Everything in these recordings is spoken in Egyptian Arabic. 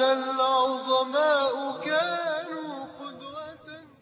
العظماء كانوا قدوة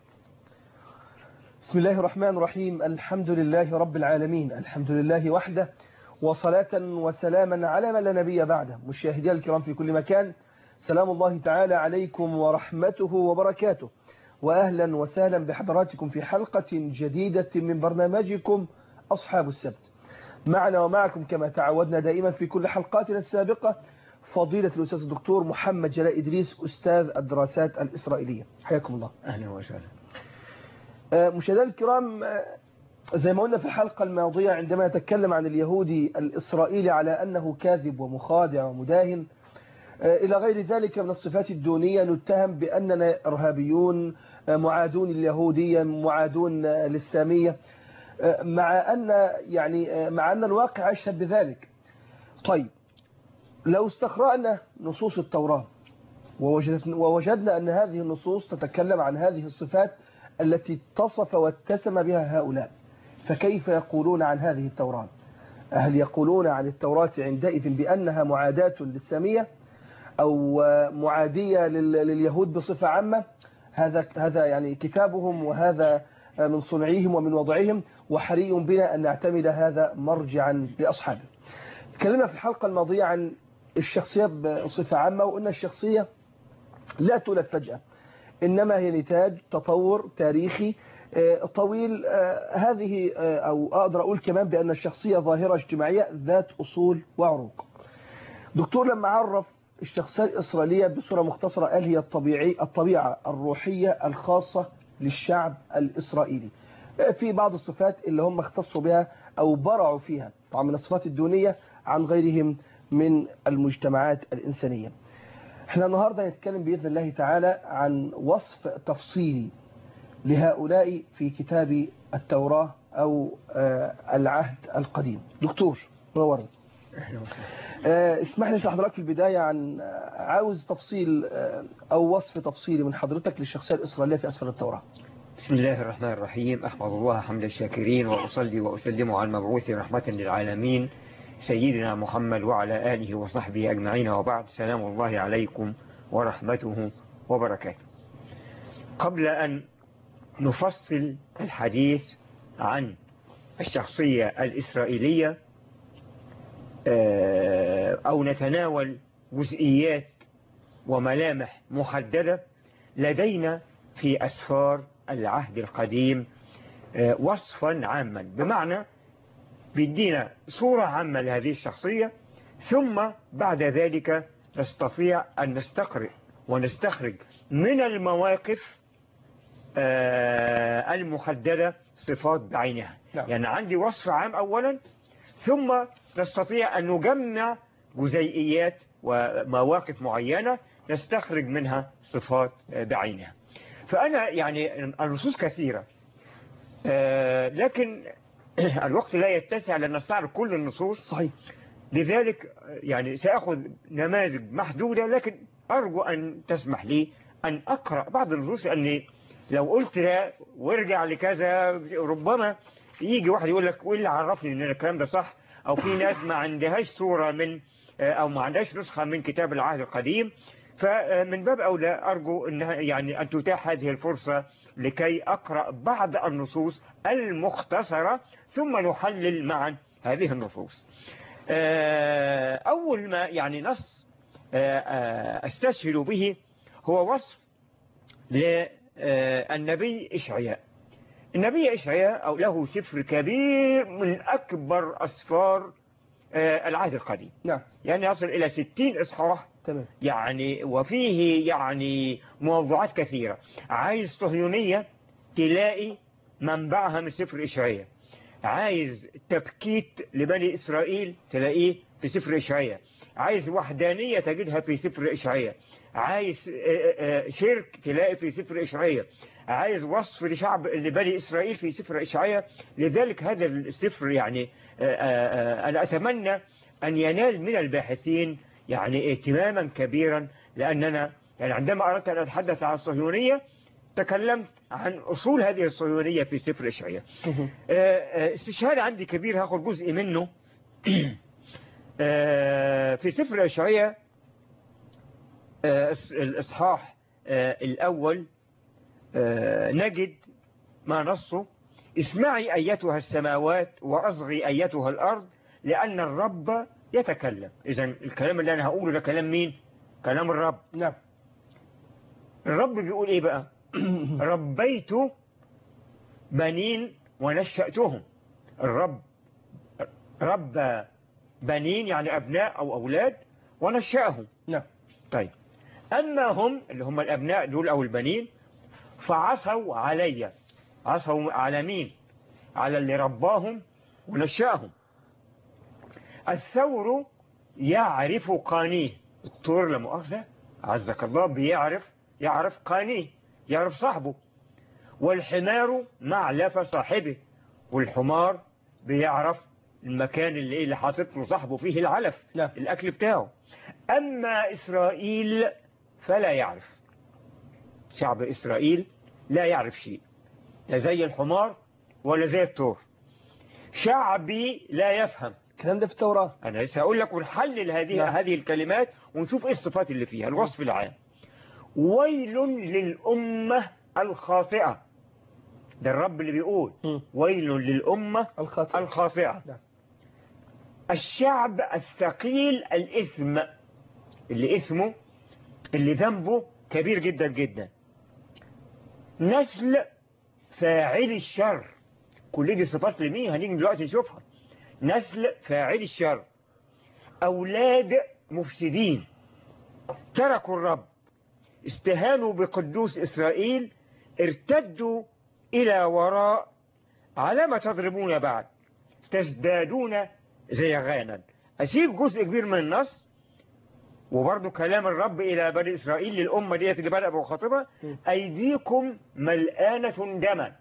بسم الله الرحمن الرحيم الحمد لله رب العالمين الحمد لله وحده وصلاة وسلاما على من لا نبي بعده مشاهدي الكرام في كل مكان سلام الله تعالى عليكم ورحمته وبركاته وأهلا وسهلا بحضراتكم في حلقة جديدة من برنامجكم أصحاب السبت معنا ومعكم كما تعودنا دائما في كل حلقاتنا السابقة فضيلة الأستاذ الدكتور محمد جلاء إدريس أستاذ الدراسات الإسرائيلية حياكم الله أهلا وسهلا مشاهدينا الكرام زي ما قلنا في الحلقة الماضية عندما نتكلم عن اليهودي الإسرائيلي على أنه كاذب ومخادع ومداهن إلى غير ذلك من الصفات الدونية نتهم بأننا إرهابيون معادون لليهودية معادون للسامية مع أن يعني مع أن الواقع يشهد بذلك طيب لو استقرأنا نصوص التوراة ووجدنا أن هذه النصوص تتكلم عن هذه الصفات التي اتصف واتسم بها هؤلاء فكيف يقولون عن هذه التوراة هل يقولون عن التوراة عندئذ بأنها معاداة للسامية أو معادية لليهود بصفة عامة هذا هذا يعني كتابهم وهذا من صنعهم ومن وضعهم وحري بنا أن نعتمد هذا مرجعا لأصحابه تكلمنا في الحلقة الماضية عن الشخصية بصفة عامة وأن الشخصية لا تولد فجأة إنما هي نتاج تطور تاريخي طويل هذه أو أقدر أقول كمان بأن الشخصية ظاهرة اجتماعية ذات أصول وعروق دكتور لما عرف الشخصية الإسرائيلية بصورة مختصرة قال هي الطبيعي الطبيعة الروحية الخاصة للشعب الإسرائيلي في بعض الصفات اللي هم اختصوا بها أو برعوا فيها طبعا من الصفات الدونية عن غيرهم من المجتمعات الإنسانية احنا النهاردة هنتكلم بإذن الله تعالى عن وصف تفصيلي لهؤلاء في كتاب التوراة أو العهد القديم دكتور نورنا اسمح لي لحضرتك في البداية عن عاوز تفصيل أو وصف تفصيلي من حضرتك للشخصية الإسرائيلية في أسفل التوراة بسم الله الرحمن الرحيم أحمد الله حمد الشاكرين وأصلي وأسلم على المبعوث رحمة للعالمين سيدنا محمد وعلى آله وصحبه أجمعين وبعد سلام الله عليكم ورحمته وبركاته قبل أن نفصل الحديث عن الشخصية الإسرائيلية أو نتناول جزئيات وملامح محددة لدينا في أسفار العهد القديم وصفا عاما بمعنى بيدينا صورة عامة لهذه الشخصية ثم بعد ذلك نستطيع أن نستقرئ ونستخرج من المواقف المحددة صفات بعينها نعم. يعني عندي وصف عام أولا ثم نستطيع أن نجمع جزيئيات ومواقف معينة نستخرج منها صفات بعينها فأنا يعني النصوص كثيرة لكن الوقت لا يتسع لنستعرض كل النصوص صحيح لذلك يعني سأخذ نماذج محدودة لكن أرجو أن تسمح لي أن أقرأ بعض النصوص لأني لو قلت لا وارجع لكذا ربما يجي واحد يقول لك وإيه اللي عرفني أن الكلام ده صح أو في ناس ما عندهاش صورة من أو ما عندهاش نسخة من كتاب العهد القديم فمن باب أولى أرجو أنها يعني أن تتاح هذه الفرصة لكي أقرأ بعض النصوص المختصرة ثم نحلل معا هذه النصوص أول ما يعني نص أستشهد به هو وصف للنبي إشعياء النبي إشعياء أو له سفر كبير من أكبر أسفار العهد القديم نعم يعني يصل إلى ستين إصحاح تمام يعني وفيه يعني موضوعات كثيرة عايز صهيونية تلاقي منبعها من سفر إشعياء عايز تبكيت لبني إسرائيل تلاقيه في سفر إشعياء عايز وحدانية تجدها في سفر إشعياء عايز شرك تلاقي في سفر إشعياء عايز وصف لشعب لبني إسرائيل في سفر إشعياء لذلك هذا السفر يعني أنا أتمنى أن ينال من الباحثين يعني اهتماما كبيرا لأننا يعني عندما أردت أن أتحدث عن الصهيونية تكلمت عن أصول هذه الصهيونية في سفر إشعياء استشهاد عندي كبير هاخد جزء منه في سفر إشعياء آه، الإص- الإصحاح آه، الأول آه، نجد ما نصه اسمعي أيتها السماوات وأصغي أيتها الأرض لأن الرب يتكلم إذا الكلام اللي أنا هقوله ده كلام مين كلام الرب نعم الرب بيقول إيه بقى ربيت بنين ونشأتهم الرب رب بنين يعني أبناء أو أولاد ونشأهم نعم طيب أما هم اللي هم الأبناء دول أو البنين فعصوا علي عصوا على مين على اللي رباهم ونشأهم الثور يعرف قانيه الطور لا مؤاخذة عزك الله بيعرف يعرف قانيه يعرف صاحبه والحمار معلف صاحبه والحمار بيعرف المكان اللي إيه اللي حاطط له صاحبه فيه العلف نعم. الأكل بتاعه أما إسرائيل فلا يعرف شعب إسرائيل لا يعرف شيء لا زي الحمار ولا زي الثور شعبي لا يفهم الكلام ده في التوراة أنا لسه هقول لك ونحلل هذه نعم. هذه الكلمات ونشوف إيه الصفات اللي فيها الوصف العام ويل للأمة الخاطئة ده الرب اللي بيقول مم. ويل للأمة الخاطئ الخاطئة نعم. الشعب الثقيل الإثم اللي اسمه اللي ذنبه كبير جدا جدا نسل فاعل الشر كل دي صفات لمين هنيجي دلوقتي نشوفها نسل فاعل الشر أولاد مفسدين تركوا الرب استهانوا بقدوس إسرائيل ارتدوا إلى وراء على ما تضربون بعد تزدادون زيغانا أسيب جزء كبير من النص وبرضه كلام الرب إلى بني إسرائيل للأمة ديت اللي بدأ بخاطبها م. أيديكم ملآنة دما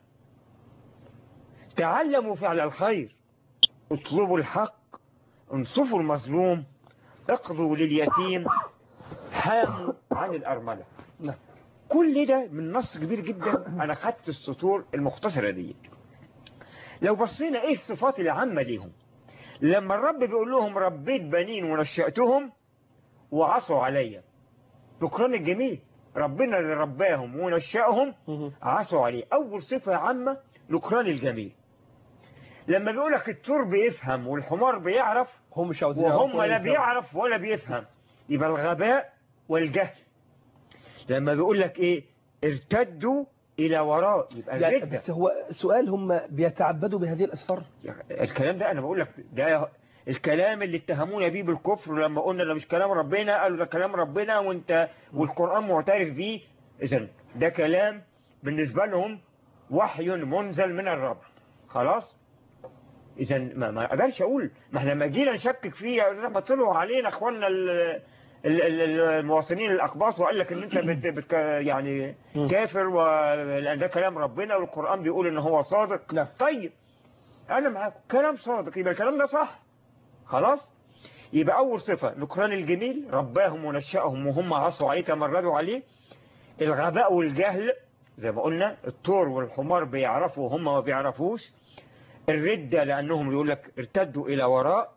تعلموا فعل الخير اطلبوا الحق انصفوا المظلوم اقضوا لليتيم حاموا عن الأرملة نعم كل ده من نص كبير جدا أنا خدت السطور المختصرة دي لو بصينا إيه الصفات العامة ليهم لما الرب بيقول لهم ربيت بنين ونشأتهم وعصوا عليا نكران الجميل ربنا اللي رباهم ونشأهم مم. عصوا عليه أول صفة عامة نكران الجميل لما بيقولك التور بيفهم والحمار بيعرف هم مش عاوزين وهم يعرفوا لا إيه بيعرف ولا بيفهم يبقى الغباء والجهل لما بيقول لك ايه ارتدوا الى وراء يبقى يعني الردة بس هو سؤال هم بيتعبدوا بهذه الأسفار الكلام ده انا بقول لك ده الكلام اللي اتهمونا بيه بالكفر لما قلنا ده مش كلام ربنا قالوا ده كلام ربنا وانت والقرآن معترف بيه اذا ده كلام بالنسبة لهم وحي منزل من الرب خلاص اذا ما ما اقدرش اقول ما احنا لما جينا نشكك فيه يا ما طلعوا علينا اخواننا ال- ال- ال- المواطنين الاقباط وقال لك ان انت بت بت يعني مم. كافر ولان ده كلام ربنا والقرآن بيقول ان هو صادق نعم. طيب انا معاكم كلام صادق يبقى الكلام ده صح خلاص يبقى اول صفة نكران الجميل رباهم ونشأهم وهم عصوا عليه تمردوا عليه الغباء والجهل زي ما قلنا الطور والحمار بيعرفوا وهم ما بيعرفوش الردة لأنهم يقول لك ارتدوا إلى وراء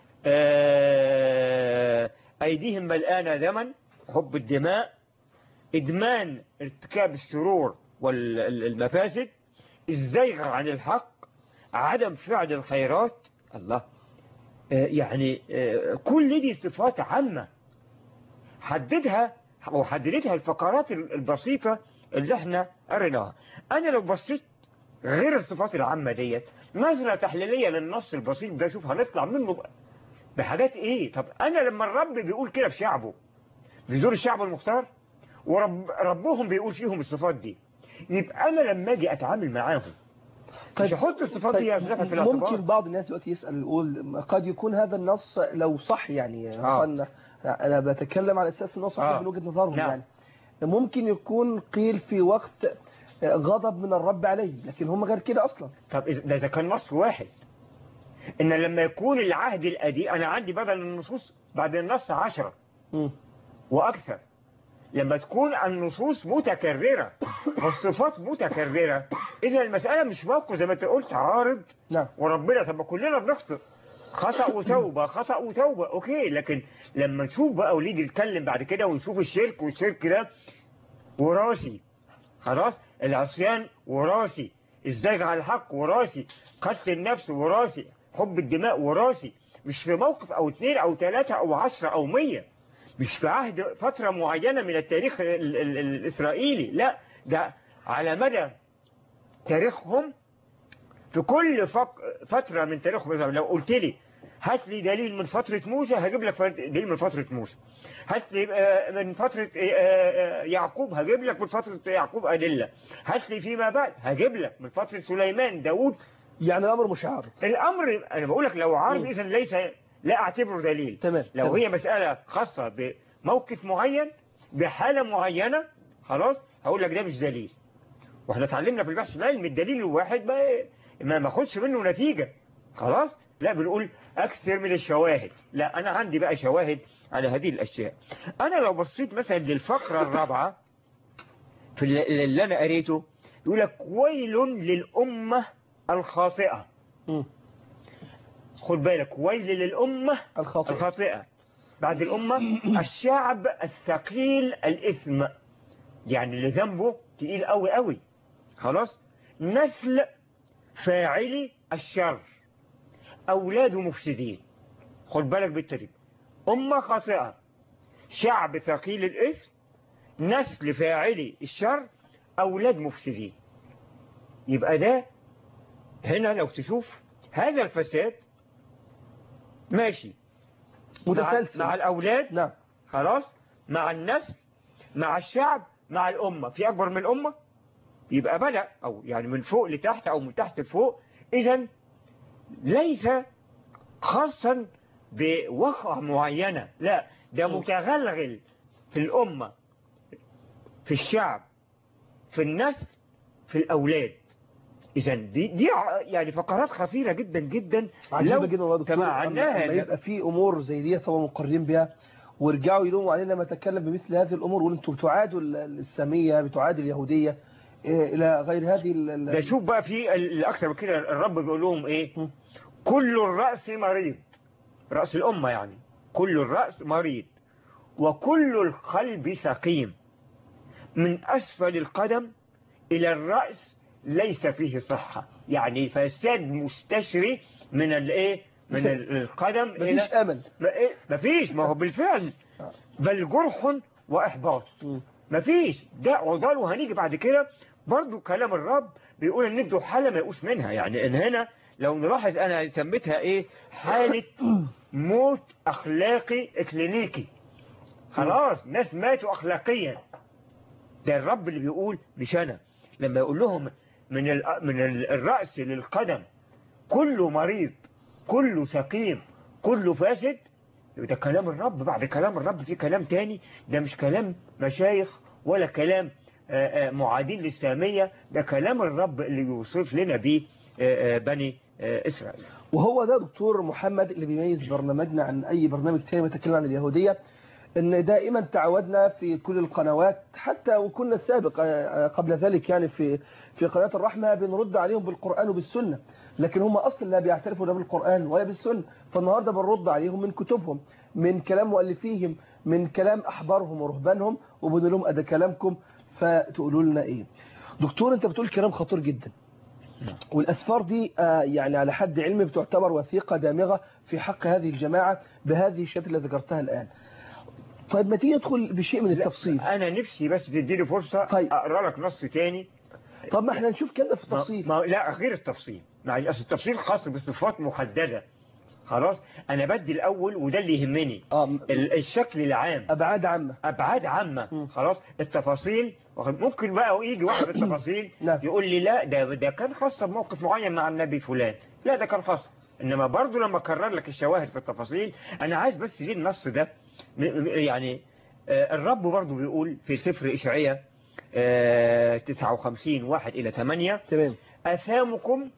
آه، أيديهم ملآنة دما حب الدماء إدمان ارتكاب الشرور والمفاسد الزيغ عن الحق عدم فعل الخيرات الله آه، يعني آه، كل دي صفات عامة حددها وحددتها الفقرات البسيطة اللي احنا قريناها أنا لو بصيت غير الصفات العامة ديت نظرة تحليلية للنص البسيط ده شوف هنطلع منه بقى بحاجات ايه طب انا لما الرب بيقول كده في شعبه بيزور الشعب المختار ورب ربهم بيقول فيهم الصفات دي يبقى انا لما اجي اتعامل معاهم مش هحط الصفات دي يا أستاذ في الاعتبار ممكن بعض الناس دلوقتي يسأل يقول قد يكون هذا النص لو صح يعني آه. أنا, أنا بتكلم على أساس أنه صحيح آه. من وجهة نظرهم نعم. يعني ممكن يكون قيل في وقت غضب من الرب عليه لكن هم غير كده أصلا طب إذا- ده إذا كان نص واحد ان لما يكون العهد القديم انا عندي بدل النصوص بعد النص عشرة مم. واكثر لما تكون النصوص متكررة والصفات متكررة اذا المسألة مش موقف زي ما انت قلت عارض نعم وربنا طب ما كلنا بنخطئ خطأ وتوبة خطأ وتوبة أوكي لكن لما نشوف بقى ونيجي نتكلم بعد كده ونشوف الشرك والشرك ده وراثي خلاص العصيان وراثي الزيغ على الحق وراثي قتل النفس وراثي حب الدماء وراثي مش في موقف أو اثنين أو ثلاثة أو عشرة أو مية مش في عهد فترة معينة من التاريخ ال ال الإسرائيلي لا ده على مدى تاريخهم في كل فق... فترة من تاريخهم مثلا لو قلت لي هات لي دليل من فترة موسى هجيب لك دليل من فترة موسى هات لي آه، من فترة آه، آه، يعقوب هجيب لك من فترة يعقوب أدلة هات لي فيما بعد هجيب لك من فترة سليمان داوود يعني الأمر مش عارض الأمر أنا بقول لك لو عارض مم. إذا ليس لا أعتبره دليل تمام لو تمام. هي مسألة خاصة بموقف معين بحالة معينة خلاص هقول لك ده مش دليل واحنا اتعلمنا في البحث العلمي الدليل الواحد ما ما ماخدش منه نتيجة خلاص لا بنقول أكثر من الشواهد لا أنا عندي بقى شواهد على هذه الأشياء أنا لو بصيت مثلا للفقرة الرابعة في اللي اللي أنا قريته يقول لك ويل للأمة الخاطئة مم. خد بالك ويل للأمة الخاطئ الخاطئة بعد الأمة الشعب الثقيل الإثم يعني اللي ذنبه تقيل قوي قوي خلاص نسل فاعلي الشر أولاد مفسدين خد بالك بالترتيب أمة خاطئة شعب ثقيل الإثم نسل فاعلي الشر أولاد مفسدين يبقى ده هنا لو تشوف هذا الفساد ماشي مع, متسلسل مع الأولاد نعم خلاص مع النسل مع الشعب مع الأمة في أكبر من الأمة يبقى بدأ أو يعني من فوق لتحت أو من تحت لفوق إذا ليس خاصا بوقعة معينة لا ده متغلغل في الأمة في الشعب في النسل في الأولاد إذا دي دي ع- يعني فقرات خطيرة جدا جدا عجيبة جدا والله يا دكتور تمعناها لما يبقى في امور زي دي طبعا مقرين بها ويرجعوا يلوموا علينا لما نتكلم بمثل هذه الامور ويقولوا انتم بتعادوا ال- الساميه بتعادوا اليهوديه إيه، الى غير هذه ال- ال- ده شوف بقى في ال- الأكثر من كده الرب بيقول لهم إيه م. كل الرأس مريض رأس الأمة يعني كل الرأس مريض وكل القلب سقيم من أسفل القدم إلى الرأس ليس فيه صحة يعني فساد مستشري من الإيه من ال- القدم مفيش إلى امل ما إيه؟ مفيش ما هو بالفعل بل جرح وإحباط مم. مفيش ده عضال وهنيجي بعد كده برضو كلام الرب بيقول ان ادوا حالة ما يقوش منها يعني ان هنا لو نلاحظ انا سميتها ايه حالة موت اخلاقي اكلينيكي خلاص ناس ماتوا اخلاقيا ده الرب اللي بيقول مش انا لما يقول لهم من ال- من ال- الرأس للقدم كله مريض كله سقيم كله فاسد ده كلام الرب بعد كلام الرب في كلام تاني ده مش كلام مشايخ ولا كلام آه، آه، معادين للسامية ده كلام الرب اللي يوصف لنا بيه آه، آه، بني آه، إسرائيل وهو ده دكتور محمد اللي بيميز برنامجنا عن اي برنامج تاني بيتكلم عن اليهوديه ان دائما تعودنا في كل القنوات حتى وكنا السابق آه، قبل ذلك يعني في في قناه الرحمه بنرد عليهم بالقران وبالسنه لكن هم اصلا لا بيعترفوا لا بالقران ولا بالسنه فالنهارده بنرد عليهم من كتبهم من كلام مؤلفيهم من كلام احبارهم ورهبانهم وبنقول لهم ادي كلامكم فتقولوا لنا ايه دكتور انت بتقول كلام خطير جدا والأسفار دي آه، يعني على حد علمي بتعتبر وثيقة دامغة في حق هذه الجماعة بهذه الشات اللي ذكرتها الآن طيب ما تيجي ندخل بشيء من التفصيل أنا نفسي بس تديني فرصة طيب. أقرأ لك نص تاني طب ما احنا نشوف كده في ما التفصيل ما لا غير التفصيل معلش أصل التفصيل خاص بصفات محددة خلاص أنا بدي الأول وده اللي يهمني اه ال- الشكل العام أبعاد عامة ابعاد عامه مم. خلاص التفاصيل واخد- ممكن بقى يجي واحد في التفاصيل نعم. يقول لي لا ده ده كان خاصه بموقف معين مع النبي فلان لا ده كان خاص انما برضو لما اكرر لك الشواهد في التفاصيل انا عايز بس ليه النص ده م- م- يعني آه، الرب برضو بيقول في سفر اشعياء آه، 59 1 الى 8 تمام اثامكم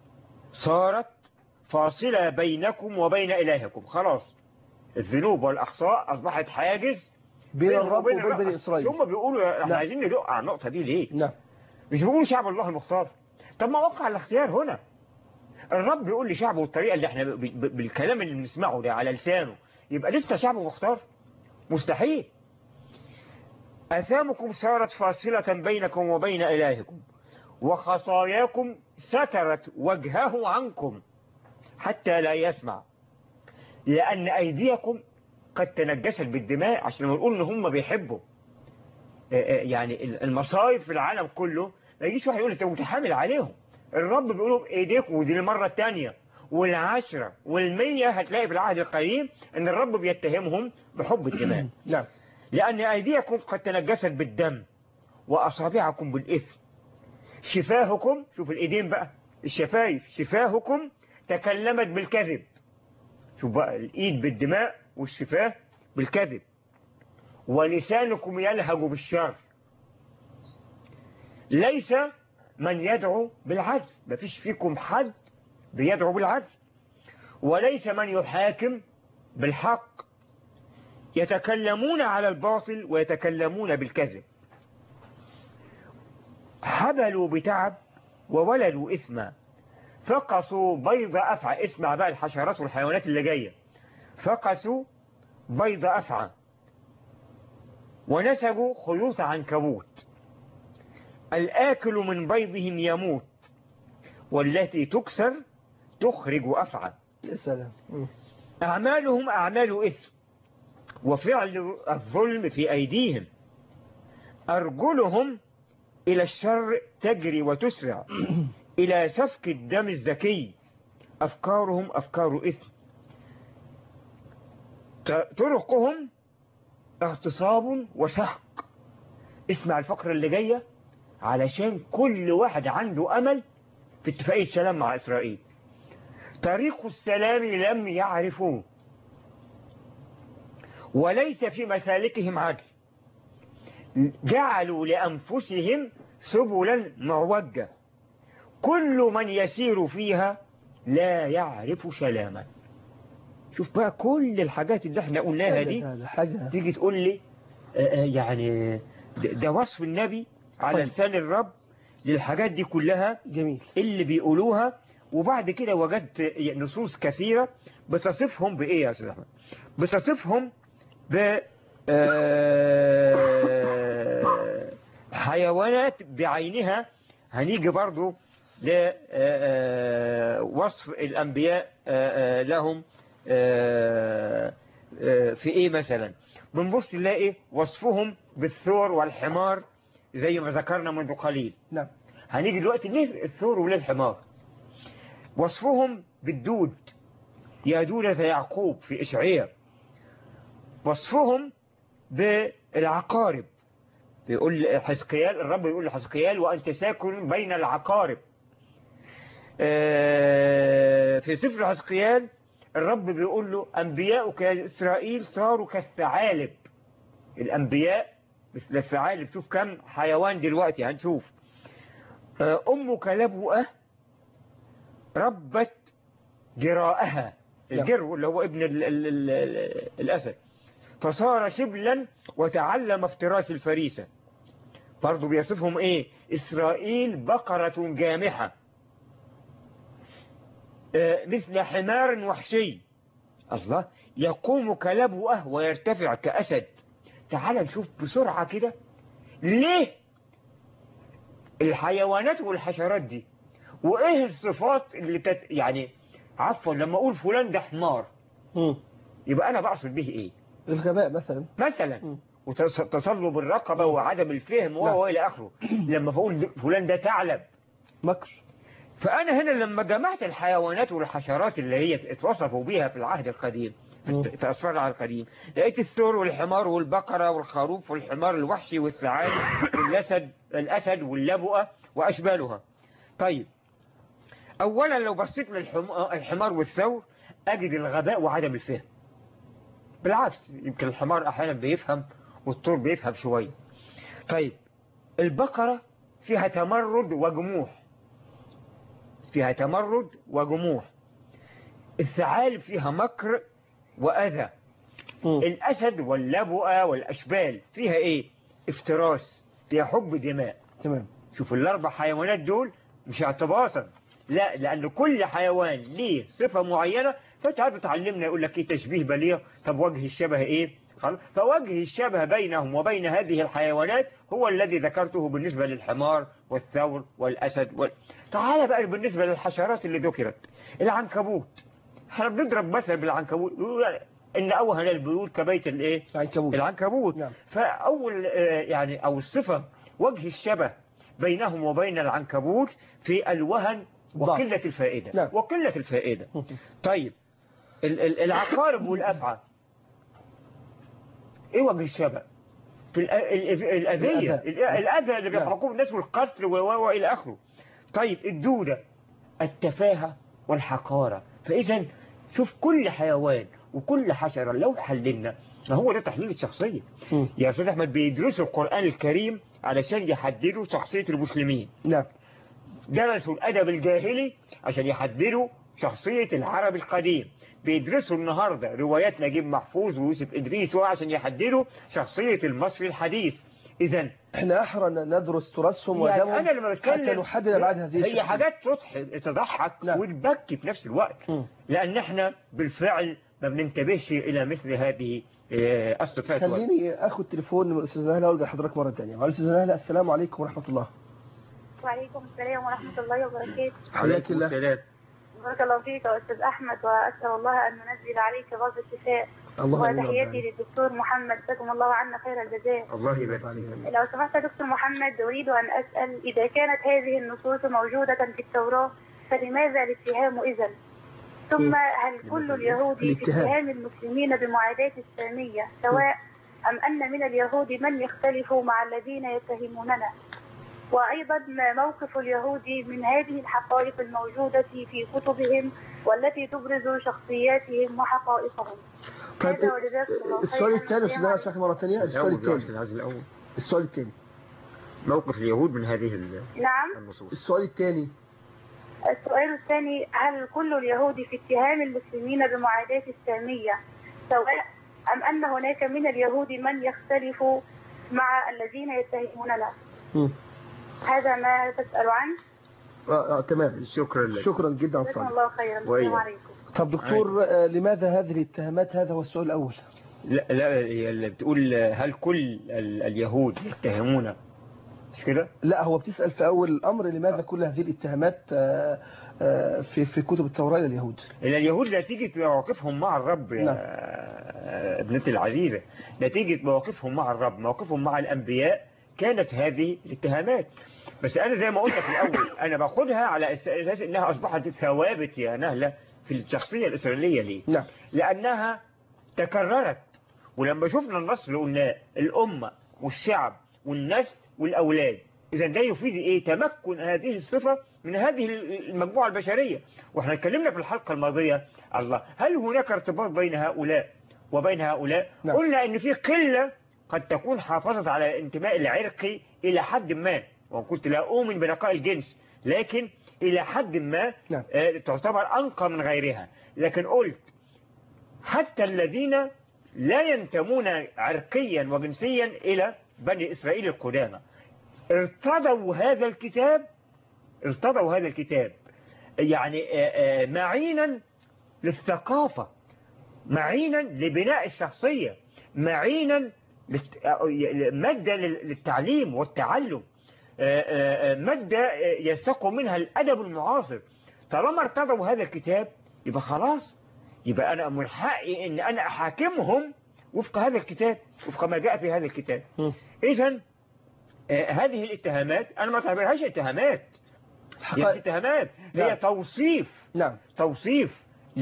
صارت فاصله بينكم وبين الهكم خلاص الذنوب والاخطاء اصبحت حاجز بين بينهم الرب وبين الرأس. بني إسرائيل هم بيقولوا احنا نعم. عايزين ندق على النقطة دي ليه نعم مش بيقولوا شعب الله المختار طب ما وقع الاختيار هنا الرب بيقول لشعبه الطريقة اللي احنا ب- ب- بالكلام اللي بنسمعه ده على لسانه يبقى لسه شعبه مختار مستحيل أثامكم صارت فاصلة بينكم وبين إلهكم وخطاياكم سترت وجهه عنكم حتى لا يسمع لأن أيديكم قد تنجست بالدماء عشان نقول إن هم بيحبوا آه، آه، يعني المصايب في العالم كله ما يجيش واحد يقول أنت متحامل عليهم الرب بيقول لهم إيديكم ودي المرة الثانية والعشرة والمية هتلاقي في العهد القديم إن الرب بيتهمهم بحب الدماء نعم لأن أيديكم قد تنجست بالدم وأصابعكم بالإثم شفاهكم شوف الإيدين بقى الشفايف شفاهكم تكلمت بالكذب شوف بقى الإيد بالدماء والشفاه بالكذب ولسانكم يلهج بالشر ليس من يدعو بالعدل مفيش فيكم حد بيدعو بالعدل وليس من يحاكم بالحق يتكلمون على الباطل ويتكلمون بالكذب حبلوا بتعب وولدوا إثما فقصوا بيض أفعى اسمع بقى الحشرات والحيوانات اللي جاية فقصوا بيض أفعى ونسجوا خيوط عنكبوت الآكل من بيضهم يموت والتي تكسر تخرج أفعى يا سلام مم. أعمالهم أعمال إثم وفعل الظلم في أيديهم أرجلهم إلى الشر تجري وتسرع إلى سفك الدم الزكي أفكارهم أفكار إثم ت- طرقهم اغتصاب وسحق اسمع الفقرة اللي جاية علشان كل واحد عنده أمل في اتفاقية سلام مع إسرائيل طريق السلام لم يعرفوه وليس في مسالكهم عدل جعلوا لأنفسهم سبلا معوجة كل من يسير فيها لا يعرف سلاما شوف بقى كل الحاجات اللي احنا قلناها دي ده- ده حاجة تيجي تقول لي آه، آه، يعني ده ده وصف النبي على طيب. لسان الرب للحاجات دي كلها جميل اللي بيقولوها وبعد كده وجدت نصوص كثيرة بتصفهم بإيه يا أستاذ أحمد بتصفهم ب آه، حيوانات بعينها هنيجي برضو لوصف الأنبياء آه، آه، لهم آه، آه، في إيه مثلا بنبص نلاقي وصفهم بالثور والحمار زي ما ذكرنا منذ قليل نعم هنيجي دلوقتي ليه الثور وليه الحمار وصفهم بالدود يا دودة يعقوب في إشعياء وصفهم بالعقارب بيقول حزقيال الرب يقول لحزقيال وأنت ساكن بين العقارب آه، في سفر حزقيال الرب بيقول له أنبياؤك يا إسرائيل صاروا كالثعالب الأنبياء مثل الثعالب شوف كم حيوان دلوقتي هنشوف آه، أمك لبؤة ربت جراءها الجرو اللي هو ابن ال ال ال ال الأسد فصار شبلا وتعلم افتراس الفريسة برضو بيصفهم ايه إسرائيل بقرة جامحة آه، مثل حمار وحشي الله يقوم كلبؤه ويرتفع كأسد تعال نشوف بسرعة كده ليه الحيوانات والحشرات دي وايه الصفات اللي تت... يعني عفوا لما اقول فلان ده حمار مم. يبقى انا بقصد به ايه الغباء مثلا مثلا مم. وتصلب الرقبة وعدم الفهم نعم. وهو إلى آخره لما بقول ده- فلان ده ثعلب مكر فأنا هنا لما جمعت الحيوانات والحشرات اللي هي اتوصفوا بيها في العهد القديم في مم. الت- في أسفار العهد القديم لقيت الثور والحمار والبقرة والخروف والحمار الوحشي والثعالب والأسد الأسد واللبؤة وأشبالها طيب أولا لو بصيت للحمار والثور أجد الغباء وعدم الفهم بالعكس يمكن الحمار أحيانا بيفهم والثور بيفهم شوية طيب البقرة فيها تمرد وجموح فيها تمرد وجموح الثعالب فيها مكر وأذى مم. الأسد واللبؤة والأشبال فيها إيه افتراس فيها حب دماء تمام شوف الأربع حيوانات دول مش اعتباطا لا لأن كل حيوان ليه صفة معينة فتعالوا تعلمنا يقول لك ايه تشبيه بليغ طب وجه الشبه ايه خلاص فوجه الشبه بينهم وبين هذه الحيوانات هو الذي ذكرته بالنسبة للحمار والثور والأسد وال... تعال بقى بالنسبة للحشرات اللي ذكرت العنكبوت احنا بنضرب مثل بالعنكبوت ان اوهن البيوت كبيت الايه العنكبوت العنكبوت نعم. فاول آه، يعني او الصفة وجه الشبه بينهم وبين العنكبوت في الوهن ضعف. وقلة الفائدة نعم. وقلة الفائدة طيب ال- ال- العقارب والأفعى ايه وجه الشبه في الأ- ال- الأذية الأذى. ال- الأذى اللي نعم. بيحرقوه الناس والقتل و- و- وإلى آخره طيب الدودة التفاهة والحقارة فإذا شوف كل حيوان وكل حشرة لو حللنا ما هو ده تحليل الشخصية مم. يا أستاذ أحمد بيدرسوا القرآن الكريم علشان يحددوا شخصية المسلمين نعم درسوا الأدب الجاهلي عشان يحددوا شخصية العرب القديم بيدرسوا النهاردة روايات نجيب محفوظ ويوسف إدريس عشان يحددوا شخصية المصري الحديث إذا احنا احرى ان ندرس تراثهم يعني وادبهم أنا لما حتى بتكلم نحدد ابعاد هذه هي الشخصية. حاجات تضحك تضحك نعم. وتبكي في نفس الوقت مم. لأن احنا بالفعل ما بننتبهش إلى مثل هذه آه، الصفات خليني اخد تليفون من الاستاذ نهله وارجع لحضرتك مره ثانيه معلش استاذ نهله السلام عليكم ورحمه الله وعليكم السلام ورحمة الله وبركاته حياك الله السلام بارك الله فيك يا أستاذ أحمد وأسأل الله أن ينزل عليك غض الشفاء الله يعين رب وتحياتي العالمين. للدكتور محمد جزاكم الله عنا خير الجزاء الله يبارك الله عليك. فيك. لو سمحت يا دكتور محمد أريد أن أسأل إذا كانت هذه النصوص موجودة في التوراة فلماذا الاتهام إذا؟ ثم هل كل اليهود في الاتهام. اتهام المسلمين بمعاداة السامية سواء أم أن من اليهود من يختلف مع الذين يتهموننا؟ وأيضا ما موقف اليهود من هذه الحقائق الموجودة في كتبهم والتي تبرز شخصياتهم وحقائقهم طيب هذا وجزاكم الله السؤال خيراً. الثاني استاذ نهله اشرح مره ثانيه السؤال الأول يا الثاني أستاذ عزيز الأول السؤال الثاني موقف اليهود من هذه ال- نعم النصوص السؤال الثاني السؤال الثاني هل كل اليهود في اتهام المسلمين بمعاداة السامية سواء أم أن هناك من اليهود من يختلف مع الذين يتهموننا مم. هذا ما تسأل عنه آه آه تمام شكرا لك شكرا جدا على جزاكم السؤال الله خيرا السلام وإياك. عليكم طب دكتور آه لماذا هذه الاتهامات هذا هو السؤال الاول لا لا هي اللي بتقول هل كل ال- اليهود يتهمون مش كده؟ لا هو بتسال في اول الامر لماذا كل هذه الاتهامات آه آه في في كتب التوراه لليهود إن اليهود نتيجة مواقفهم مع الرب يا نعم. ابنتي العزيزة نتيجة مواقفهم مع الرب مواقفهم مع الأنبياء كانت هذه الاتهامات بس أنا زي ما قلت في الأول أنا باخدها على أساس إنها أصبحت ثوابت يا نهلة في الشخصية الإسرائيلية ليه؟ نعم لأنها تكررت ولما شفنا النص اللي قلناه الأمة والشعب والنسل والأولاد إذا ده يفيد إيه تمكن هذه الصفة من هذه المجموعة البشرية وإحنا اتكلمنا في الحلقة الماضية الله هل هناك ارتباط بين هؤلاء وبين هؤلاء نعم. قلنا إن في قلة قد تكون حافظت على الانتماء العرقي إلى حد ما وكنت لا أؤمن بنقاء الجنس لكن إلى حد ما نعم. آه، تعتبر أنقى من غيرها لكن قلت حتى الذين لا ينتمون عرقيا وجنسيا إلى بني إسرائيل القدامى ارتضوا هذا الكتاب ارتضوا هذا الكتاب يعني آه، آه، معينا للثقافة معينا لبناء الشخصية معينا للت- آه، مادة لل- للتعليم والتعلم آه، آه، آه، مادة آه، يستقوا منها الأدب المعاصر طالما ارتضوا هذا الكتاب يبقى خلاص يبقى أنا من حقي إن أنا أحاكمهم وفق هذا الكتاب وفق ما جاء في هذا الكتاب مم. إذا هذه الاتهامات أنا ما تعتبرهاش اتهامات هي مش حقائق اتهامات نعم. هي توصيف نعم توصيف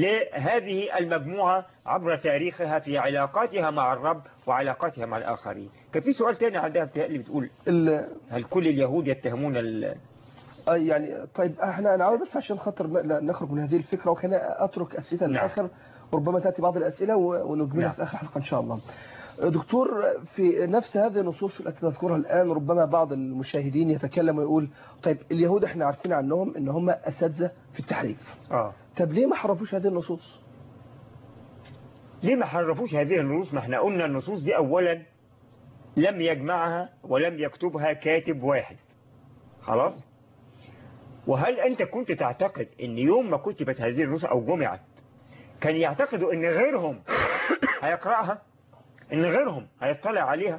لهذه المجموعة عبر تاريخها في علاقاتها مع الرب وعلاقاتها مع الآخرين كان في سؤال تاني عندها بتهيألي بتقول ال- هل كل اليهود يتهمون ال... آه، يعني طيب احنا انا عاوز بس عشان خاطر ن- ن- نخرج من هذه الفكره وكان اترك اسئله نعم. للاخر وربما تاتي بعض الاسئله و- ونكملها نعم. في اخر حلقه ان شاء الله. دكتور في نفس هذه النصوص التي تذكرها الان ربما بعض المشاهدين يتكلم ويقول طيب اليهود احنا عارفين عنهم ان هم اساتذه في التحريف. آه. طب ليه ما حرفوش هذه النصوص؟ ليه ما حرفوش هذه النصوص ما احنا قلنا النصوص دي أولا لم يجمعها ولم يكتبها كاتب واحد خلاص وهل أنت كنت تعتقد أن يوم ما كتبت هذه النسخ أو جمعت كان يعتقدوا أن غيرهم هيقرأها أن غيرهم هيطلع عليها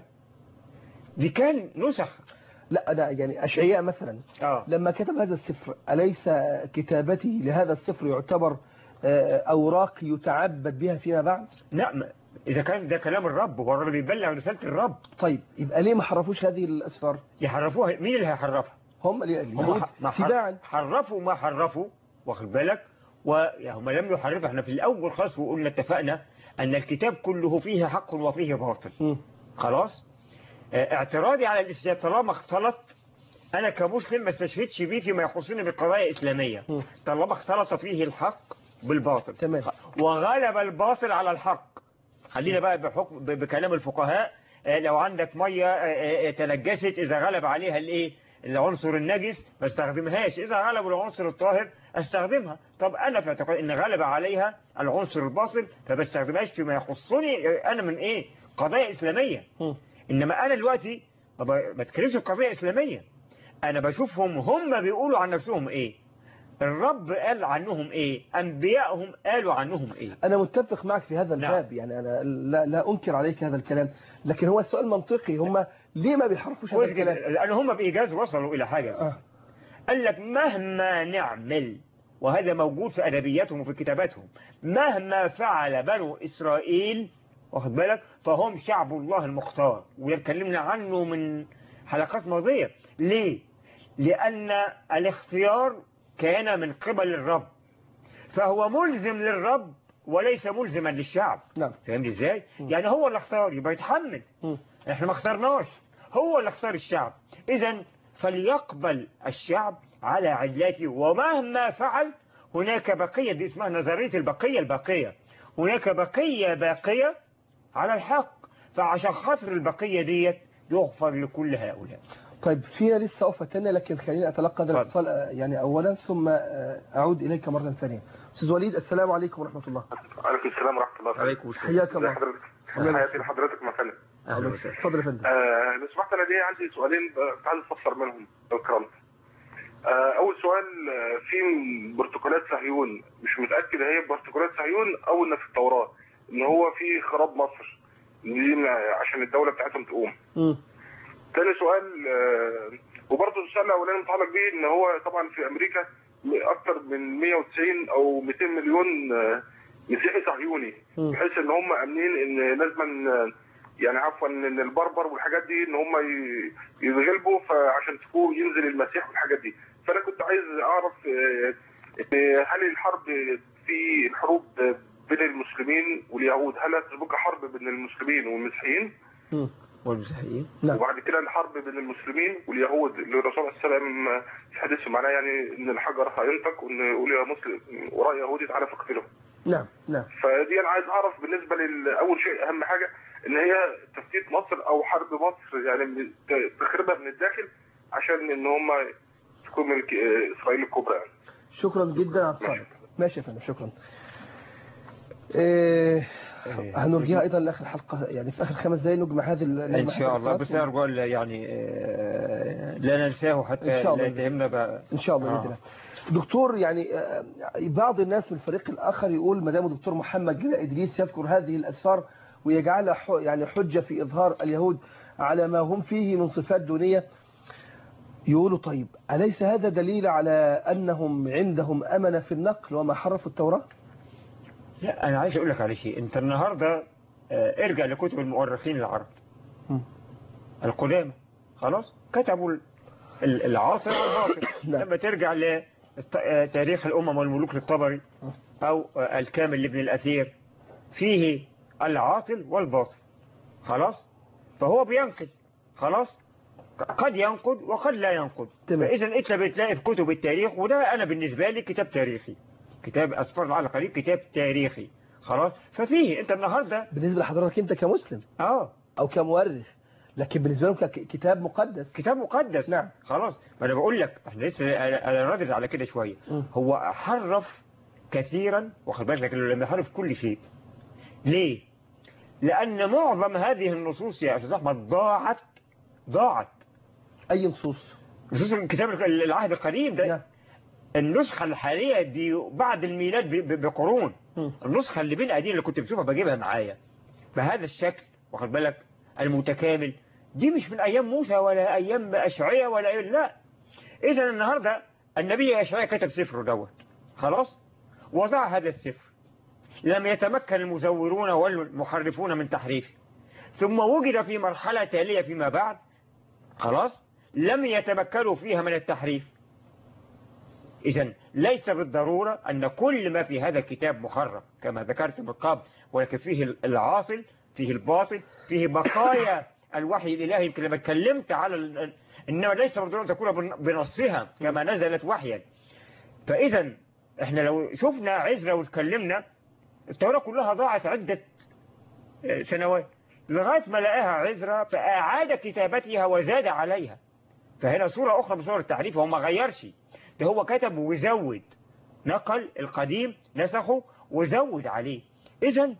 دي كان نسخ لا أنا يعني أشعياء مثلا آه. لما كتب هذا السفر أليس كتابتي لهذا السفر يعتبر آه، أوراق يتعبد بها فيما بعد نعم إذا كان ده كلام الرب هو الرب بيبلغ رسالة الرب طيب يبقى ليه ما حرفوش هذه الأسفار يحرفوها مين اللي هيحرفها هم اللي- هم اليهود ح- ما حر- تباعا حرفوا ما حرفوا واخد بالك وهم لم يحرفوا احنا في الأول خالص وقلنا اتفقنا أن الكتاب كله فيه حق وفيه باطل مم. خلاص اه، اعتراضي على الإسلام طالما اختلط أنا كمسلم ما استشهدش بيه فيما يخصني بالقضايا الإسلامية مم. طالما اختلط فيه الحق بالباطل تمام وغلب الباطل على الحق خلينا بقى بحكم ب- بكلام الفقهاء آه، لو عندك مية آه، آه، تنجست إذا غلب عليها الإيه العنصر النجس ما استخدمهاش إذا غلب العنصر الطاهر استخدمها طب أنا في اعتقاد إن غلب عليها العنصر الباطل فبستخدمهاش فيما يخصني آه، أنا من إيه قضايا إسلامية مم. إنما أنا دلوقتي ما ب- ما بتكلمش في قضية إسلامية أنا بشوفهم هم بيقولوا عن نفسهم إيه الرب قال عنهم إيه أنبيائهم قالوا عنهم إيه أنا متفق معك في هذا نعم. الباب يعني أنا لا, لا أنكر عليك هذا الكلام لكن هو السؤال منطقي هم ليه ما بيحرفوش هذا كويس جدا الكلام لأن هم بإيجاز وصلوا إلى حاجة آه. قال لك مهما نعمل وهذا موجود في أدبياتهم وفي كتاباتهم مهما فعل بنو إسرائيل واخد بالك فهم شعب الله المختار ويتكلمنا عنه من حلقات ماضية ليه؟ لأن الاختيار كان من قبل الرب فهو ملزم للرب وليس ملزما للشعب نعم فهمت ازاي؟ يعني هو اللي اختار يبقى يتحمل مم. احنا ما اخترناش هو اللي اختار الشعب اذا فليقبل الشعب على عدلاته ومهما فعل هناك بقية دي اسمها نظرية البقية الباقية هناك بقية باقية على الحق فعشان خاطر البقية ديت يغفر لكل هؤلاء طيب فينا لسه وقفة تانية لكن خليني أتلقى هذا اتفضل. الاتصال آه، يعني أولا ثم آه، أعود إليك مرة ثانية أستاذ وليد السلام عليكم ورحمة الله عليكم السلام ورحمة الله وبركاته حياك ازي الله حضرتك الله حياتي لحضرتك مثلا أهلا وسهلا اتفضل يا فندم آه لو سمحت انا ليه عندي سؤالين ب- عايز افسر منهم لو كرمت آه اول سؤال آه، في برتقالات صهيون مش متاكد هي برتقالات صهيون او ان في التوراه ان هو في خراب مصر دي م- عشان الدوله بتاعتهم تقوم مم. تاني سؤال آه، وبرضه السؤال الاولاني متعلق بيه ان هو طبعا في امريكا اكثر من 190 او 200 مليون آه، مسيحي صهيوني مم. بحيث ان هم امنين ان لازما آه، يعني عفوا ان البربر والحاجات دي ان هم ي- يتغلبوا فعشان تكون ينزل المسيح والحاجات دي فانا كنت عايز اعرف آه، آه، هل الحرب في الحروب بين المسلمين واليهود هل هتسبقها حرب بين المسلمين والمسيحيين مم. والمسيحيين نعم وبعد كده الحرب بين المسلمين واليهود اللي الرسول عليه السلام في حديثه معناه يعني ان الحجر هينطق وان يقول يا مسلم وراء يهودي تعالى فاقتله نعم نعم فدي انا عايز اعرف بالنسبه لاول شيء اهم حاجه ان هي تفتيت مصر او حرب مصر يعني من- ت- تخربها من الداخل عشان ان هم تكون من ك- اسرائيل الكبرى يعني. شكرا جدا على اتصالك ماشي يا فندم شكرا إيه هنرجيها ايضا لاخر الحلقه يعني في اخر خمس دقائق نجمع هذه ان شاء الله بس ارجو ألا يعني آه، لا ننساه حتى إن شاء الله. لا يتهمنا بقى ان شاء الله آه. باذن الله دكتور يعني آه، بعض الناس من الفريق الاخر يقول ما دام الدكتور محمد جلال ادريس يذكر هذه الاسفار ويجعلها ح- يعني حجه في اظهار اليهود على ما هم فيه من صفات دونيه يقولوا طيب أليس هذا دليل على أنهم عندهم أمنة في النقل وما حرفوا التوراة؟ لا انا عايز اقول لك على شيء انت النهارده آه، ارجع لكتب المؤرخين العرب مم. القدامى خلاص كتبوا ال- ال- العاصر والباطن نعم. لما ترجع لتاريخ الامم والملوك للطبري او آه، الكامل لابن الاثير فيه العاطل والباطل خلاص فهو بينقد خلاص قد ينقد وقد لا ينقد تمام. فاذا انت بتلاقي في كتب التاريخ وده انا بالنسبه لي كتاب تاريخي كتاب اسفار على قريب كتاب تاريخي خلاص ففيه انت النهارده بالنسبة لحضرتك أنت كمسلم اه أو كمؤرخ لكن بالنسبة لهم ك- كتاب مقدس كتاب مقدس نعم. خلاص ما انا بقول لك احنا لسه انا أنا رادد على كده شويه مم. هو حرف كثيرا واخد بالك لكن لما يحرف كل شيء ليه لان معظم هذه النصوص يا استاذ احمد ضاعت ضاعت أي نصوص نصوص الكتاب العهد القديم ده نعم. النسخة الحالية دي بعد الميلاد ب- ب- بقرون مم. النسخة اللي بين ايدينا اللي كنت بشوفها بجيبها معايا بهذا الشكل واخد بالك المتكامل دي مش من ايام موسى ولا ايام اشعياء ولا أيام لا اذا النهارده النبي اشعياء كتب سفره دوت خلاص وضع هذا السفر لم يتمكن المزورون والمحرفون من تحريفه ثم وجد في مرحلة تالية فيما بعد خلاص لم يتمكنوا فيها من التحريف إذا ليس بالضرورة أن كل ما في هذا الكتاب محرف كما ذكرت من قبل ولكن فيه العاطل فيه الباطل فيه بقايا الوحي الإلهي يمكن لما اتكلمت على ال- إنما ليس بالضرورة أن تكون بن- بنصها كما نزلت وحيا فإذا احنا لو شفنا عزرة واتكلمنا التوراة كلها ضاعت عدة آه، سنوات لغاية ما لقاها عزرة فأعاد كتابتها وزاد عليها فهنا صورة أخرى من صور التحريف هو ما غيرش ده هو كتب وزود نقل القديم نسخه وزود عليه إذا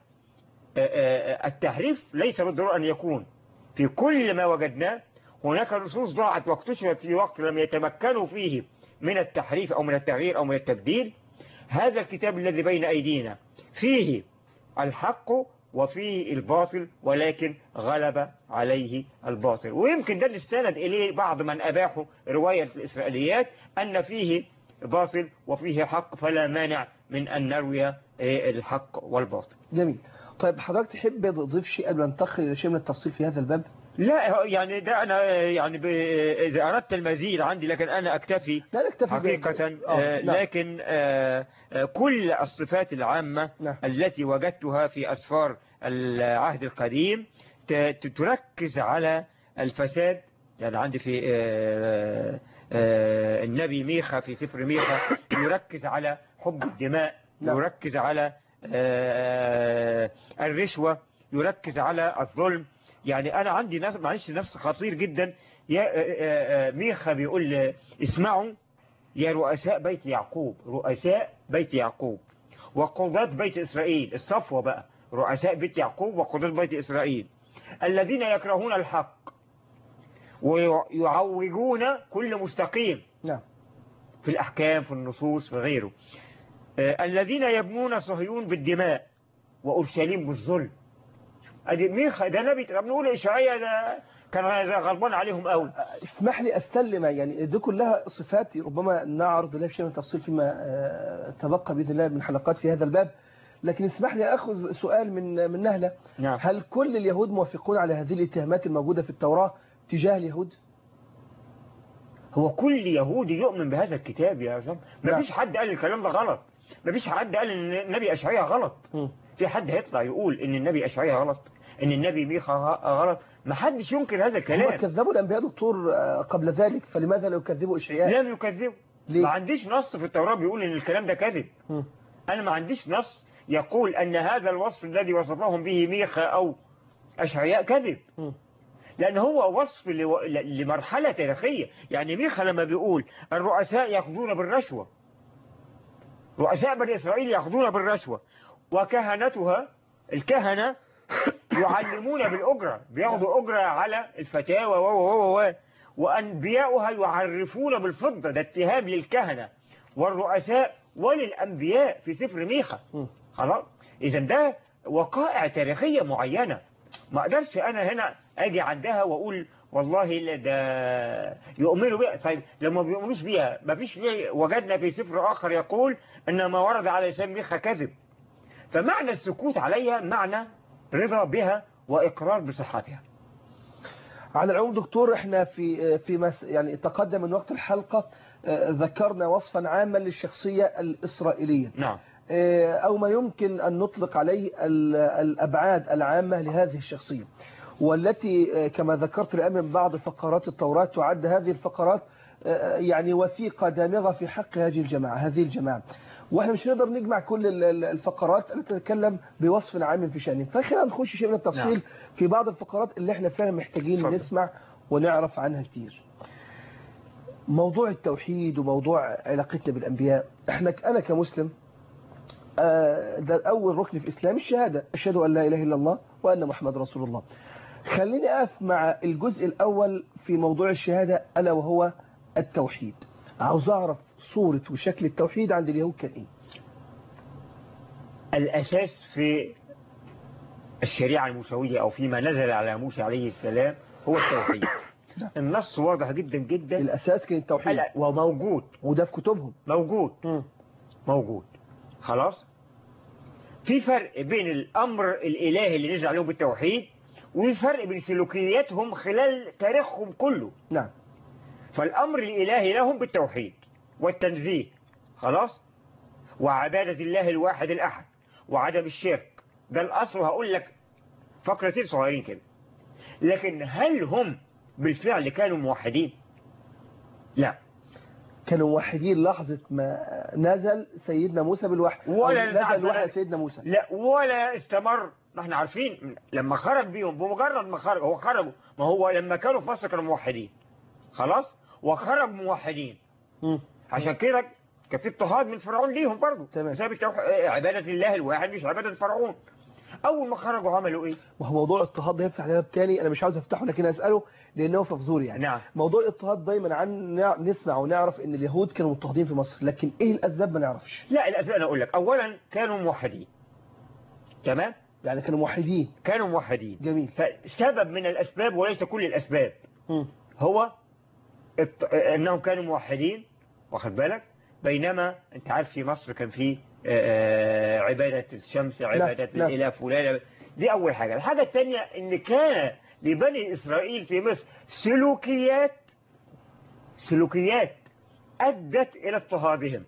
التحريف ليس بالضرورة أن يكون في كل ما وجدناه هناك نصوص ضاعت واكتشفت في وقت لم يتمكنوا فيه من التحريف أو من التغيير أو من التبديل هذا الكتاب الذي بين أيدينا فيه الحق وفيه الباطل ولكن غلب عليه الباطل ويمكن ده اللي استند إليه بعض من أباحوا رواية الإسرائيليات أن فيه باطل وفيه حق فلا مانع من أن نروي آه، الحق والباطل جميل طيب حضرتك تحب تضيف شيء قبل أن ننتقل إلى شيء من التفصيل في هذا الباب لا هو يعني ده أنا آه، يعني ب- إذا أردت المزيد عندي لكن أنا أكتفي لا نكتفي بهذا. حقيقة آه، آه، نعم. لكن آه، آه، كل الصفات العامة نعم. التي وجدتها في أسفار العهد القديم ت- ت- تركز على الفساد يعني عندي في آه، آه، النبي ميخا في سفر ميخا يركز على حب الدماء نعم. يركز على آه، الرشوة يركز على الظلم يعني أنا عندي نفس معلش نفس خطير جدا يا آه، آه، آه، ميخا بيقول آه، اسمعوا يا رؤساء بيت يعقوب رؤساء بيت يعقوب وقضاة بيت إسرائيل الصفوة بقى رؤساء بيت يعقوب وقضاة بيت إسرائيل الذين يكرهون الحق ويعوجون كل مستقيم نعم في الأحكام في النصوص في غيره آه، الذين يبنون صهيون بالدماء وأورشليم بالظلم أدي ميخا ده نبي طب نقول إشعياء ده كان غضبان عليهم قوي اسمح لي استلم يعني دي كلها صفات ربما نعرض لها شيء من التفصيل فيما آه، تبقى باذن الله من حلقات في هذا الباب لكن اسمح لي اخذ سؤال من من نهله نعم هل كل اليهود موافقون على هذه الاتهامات الموجوده في التوراه تجاه اليهود؟ هو كل يهودي يؤمن بهذا الكتاب يا زلمه ما نعم. فيش حد قال الكلام ده غلط ما فيش حد قال ان النبي اشعياء غلط مم. في حد هيطلع يقول ان النبي اشعياء غلط ان النبي ميخا غ- غلط ما حدش ينكر هذا هم الكلام كذبوا الانبياء دكتور آه، قبل ذلك فلماذا لا يكذبوا اشعياء؟ لم يكذبوا ليه؟ ما عنديش نص في التوراة بيقول ان الكلام ده كذب مم. انا ما عنديش نص يقول ان هذا الوصف الذي وصفهم به ميخا او اشعياء كذب مم. لأن هو وصف لو- ل- لمرحلة تاريخية يعني ميخا لما بيقول الرؤساء يأخذون بالرشوة رؤساء بني إسرائيل يأخذون بالرشوة وكهنتها الكهنة يعلمون بالأجرة بياخدوا أجرة على الفتاوى و و و و وأنبياؤها يعرفون بالفضة ده اتهام للكهنة والرؤساء وللأنبياء في سفر ميخا مم. خلاص إذا ده وقائع تاريخية معينة ما أقدرش أنا هنا أجي عندها وأقول والله لا ده يؤمنوا بها طيب لما ما بيؤمنوش بيها ما فيش فيه وجدنا في سفر آخر يقول أن ما ورد على لسان ميخا كذب فمعنى السكوت عليها معنى رضا بها وإقرار بصحتها على العموم دكتور احنا في في مس يعني تقدم من وقت الحلقة آه، ذكرنا وصفا عاما للشخصية الإسرائيلية نعم آه، أو ما يمكن أن نطلق عليه ال- الأبعاد العامة لهذه الشخصية والتي آه، كما ذكرت الآن من بعض فقرات التوراة تعد هذه الفقرات آه، يعني وثيقة دامغة في حق هذه الجماعة هذه الجماعة واحنا مش نقدر نجمع كل ال- ال- الفقرات التي تتكلم بوصف عام في شأنه فخلينا نخش شيء من التفصيل نعم. في بعض الفقرات اللي احنا فعلا محتاجين اتفضل. نسمع ونعرف عنها كتير موضوع التوحيد وموضوع علاقتنا بالأنبياء احنا أنا كمسلم آه، ده أول ركن في الإسلام الشهادة أشهد أن لا إله إلا الله وأن محمد رسول الله خليني أقف مع الجزء الأول في موضوع الشهادة ألا وهو التوحيد عاوز أعرف صورة وشكل التوحيد عند اليهود كان إيه الأساس في الشريعة الموسوية أو فيما نزل على موسى عليه السلام هو التوحيد النص واضح جدا جدا الأساس كان التوحيد لا، وموجود وده في كتبهم موجود مم. موجود خلاص في فرق بين الأمر الإلهي اللي نزل عليهم بالتوحيد وفي فرق بين سلوكياتهم خلال تاريخهم كله نعم فالأمر الإلهي لهم بالتوحيد والتنزيه خلاص وعبادة الله الواحد الأحد وعدم الشرك ده الأصل وهقول لك فقرتين صغيرين كده لكن هل هم بالفعل كانوا موحدين لا كانوا موحدين لحظة ما نزل سيدنا موسى بالوحي أو ولا نزل نزعل الوحي ولا- لسيدنا موسى لا ولا استمر ما احنا عارفين لما خرج بيهم بمجرد ما خرج هو خرجوا ما هو لما كانوا في مصر كانوا موحدين خلاص وخرج موحدين مم. عشان كده كان في اضطهاد من فرعون ليهم برضه تمام. بسبب التوح... عبادة الله الواحد مش عبادة فرعون أول ما خرجوا عملوا إيه؟ وهو موضوع الاضطهاد ده يفتح باب تاني انا مش عاوز افتحه لكن اساله لانه في فزوري يعني نعم موضوع الاضطهاد دايما عن نع- نسمع ونعرف ان اليهود كانوا مضطهدين في مصر لكن ايه الاسباب ما نعرفش لا الأسباب أنا أقول لك أولا كانوا موحدين تمام؟ يعني كانوا موحدين كانوا موحدين جميل فسبب من الأسباب وليس كل الأسباب مم. هو الت- انهم كانوا موحدين واخد بالك بينما انت عارف في مصر كان في آه، عبادة الشمس عبادة نعم. الإله فلان دي أول حاجة الحاجة الثانية إن كان لبني إسرائيل في مصر سلوكيات سلوكيات أدت إلى اضطهادهم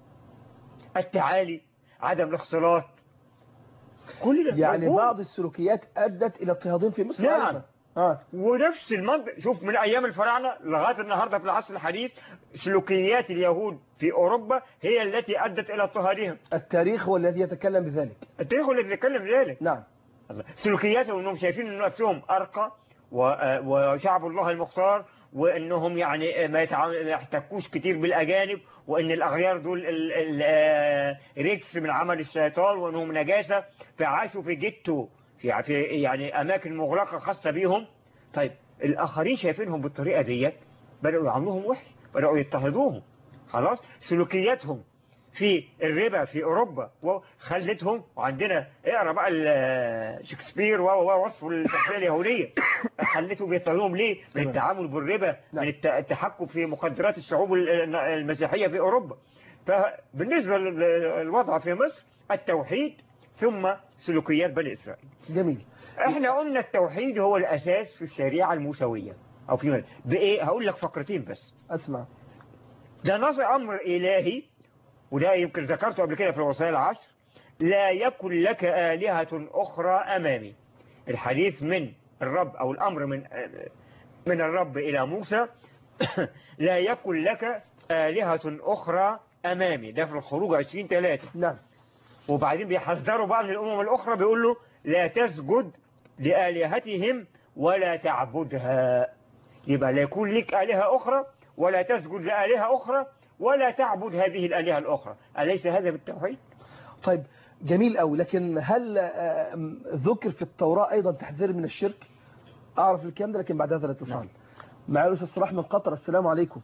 التعالي عدم الاختلاط كل ده يعني موجود. بعض السلوكيات ادت الى اضطهادين في مصر نعم. أيضاً. اه ونفس المنطق شوف من ايام الفراعنه لغايه النهارده في العصر الحديث سلوكيات اليهود في اوروبا هي التي ادت الى اضطهادهم التاريخ هو الذي يتكلم بذلك التاريخ هو الذي يتكلم في ذلك نعم سلوكياتهم انهم شايفين ان نفسهم ارقى و- آه، وشعب الله المختار وانهم يعني ما يتعا- ما يحتكوش كتير بالاجانب وان الاغيار دول ال- ال- آه، رجس من عمل الشيطان وانهم نجاسه فعاشوا في جيتو في في يعني اماكن مغلقه خاصه بيهم طيب الاخرين شايفينهم بالطريقه ديت بداوا يعاملوهم وحش بداوا يضطهدوهم خلاص سلوكياتهم في الربا في اوروبا وخلتهم وعندنا اقرا بقى ال- شكسبير و- و- وصفه الشخصيه اليهوديه خلته بيضطهدوهم ليه؟ من تمام. التعامل بالربا نعم. من الت- التحكم في مقدرات الشعوب ال- المسيحيه في اوروبا فبالنسبه للوضع في مصر التوحيد ثم سلوكيات بني اسرائيل جميل احنا قلنا التوحيد هو الاساس في الشريعه الموسويه او في بايه هقول لك فقرتين بس اسمع ده نص امر الهي وده يمكن ذكرته قبل كده في الوصايا العشر لا يكن لك آلهة أخرى أمامي الحديث من الرب أو الأمر من من الرب إلى موسى لا يكن لك آلهة أخرى أمامي ده في الخروج 20 3 نعم وبعدين بيحذروا بقى من الأمم الأخرى بيقول له لا تسجد لآلهتهم ولا تعبدها يبقى لا يكون لك آلهة أخرى ولا تسجد لآلهة أخرى ولا تعبد هذه الآلهة الأخرى أليس هذا بالتوحيد؟ طيب جميل قوي لكن هل آه، م- ذكر في التوراة أيضا تحذير من الشرك أعرف الكلام ده لكن بعد هذا الاتصال معايا الأستاذ صلاح من قطر السلام عليكم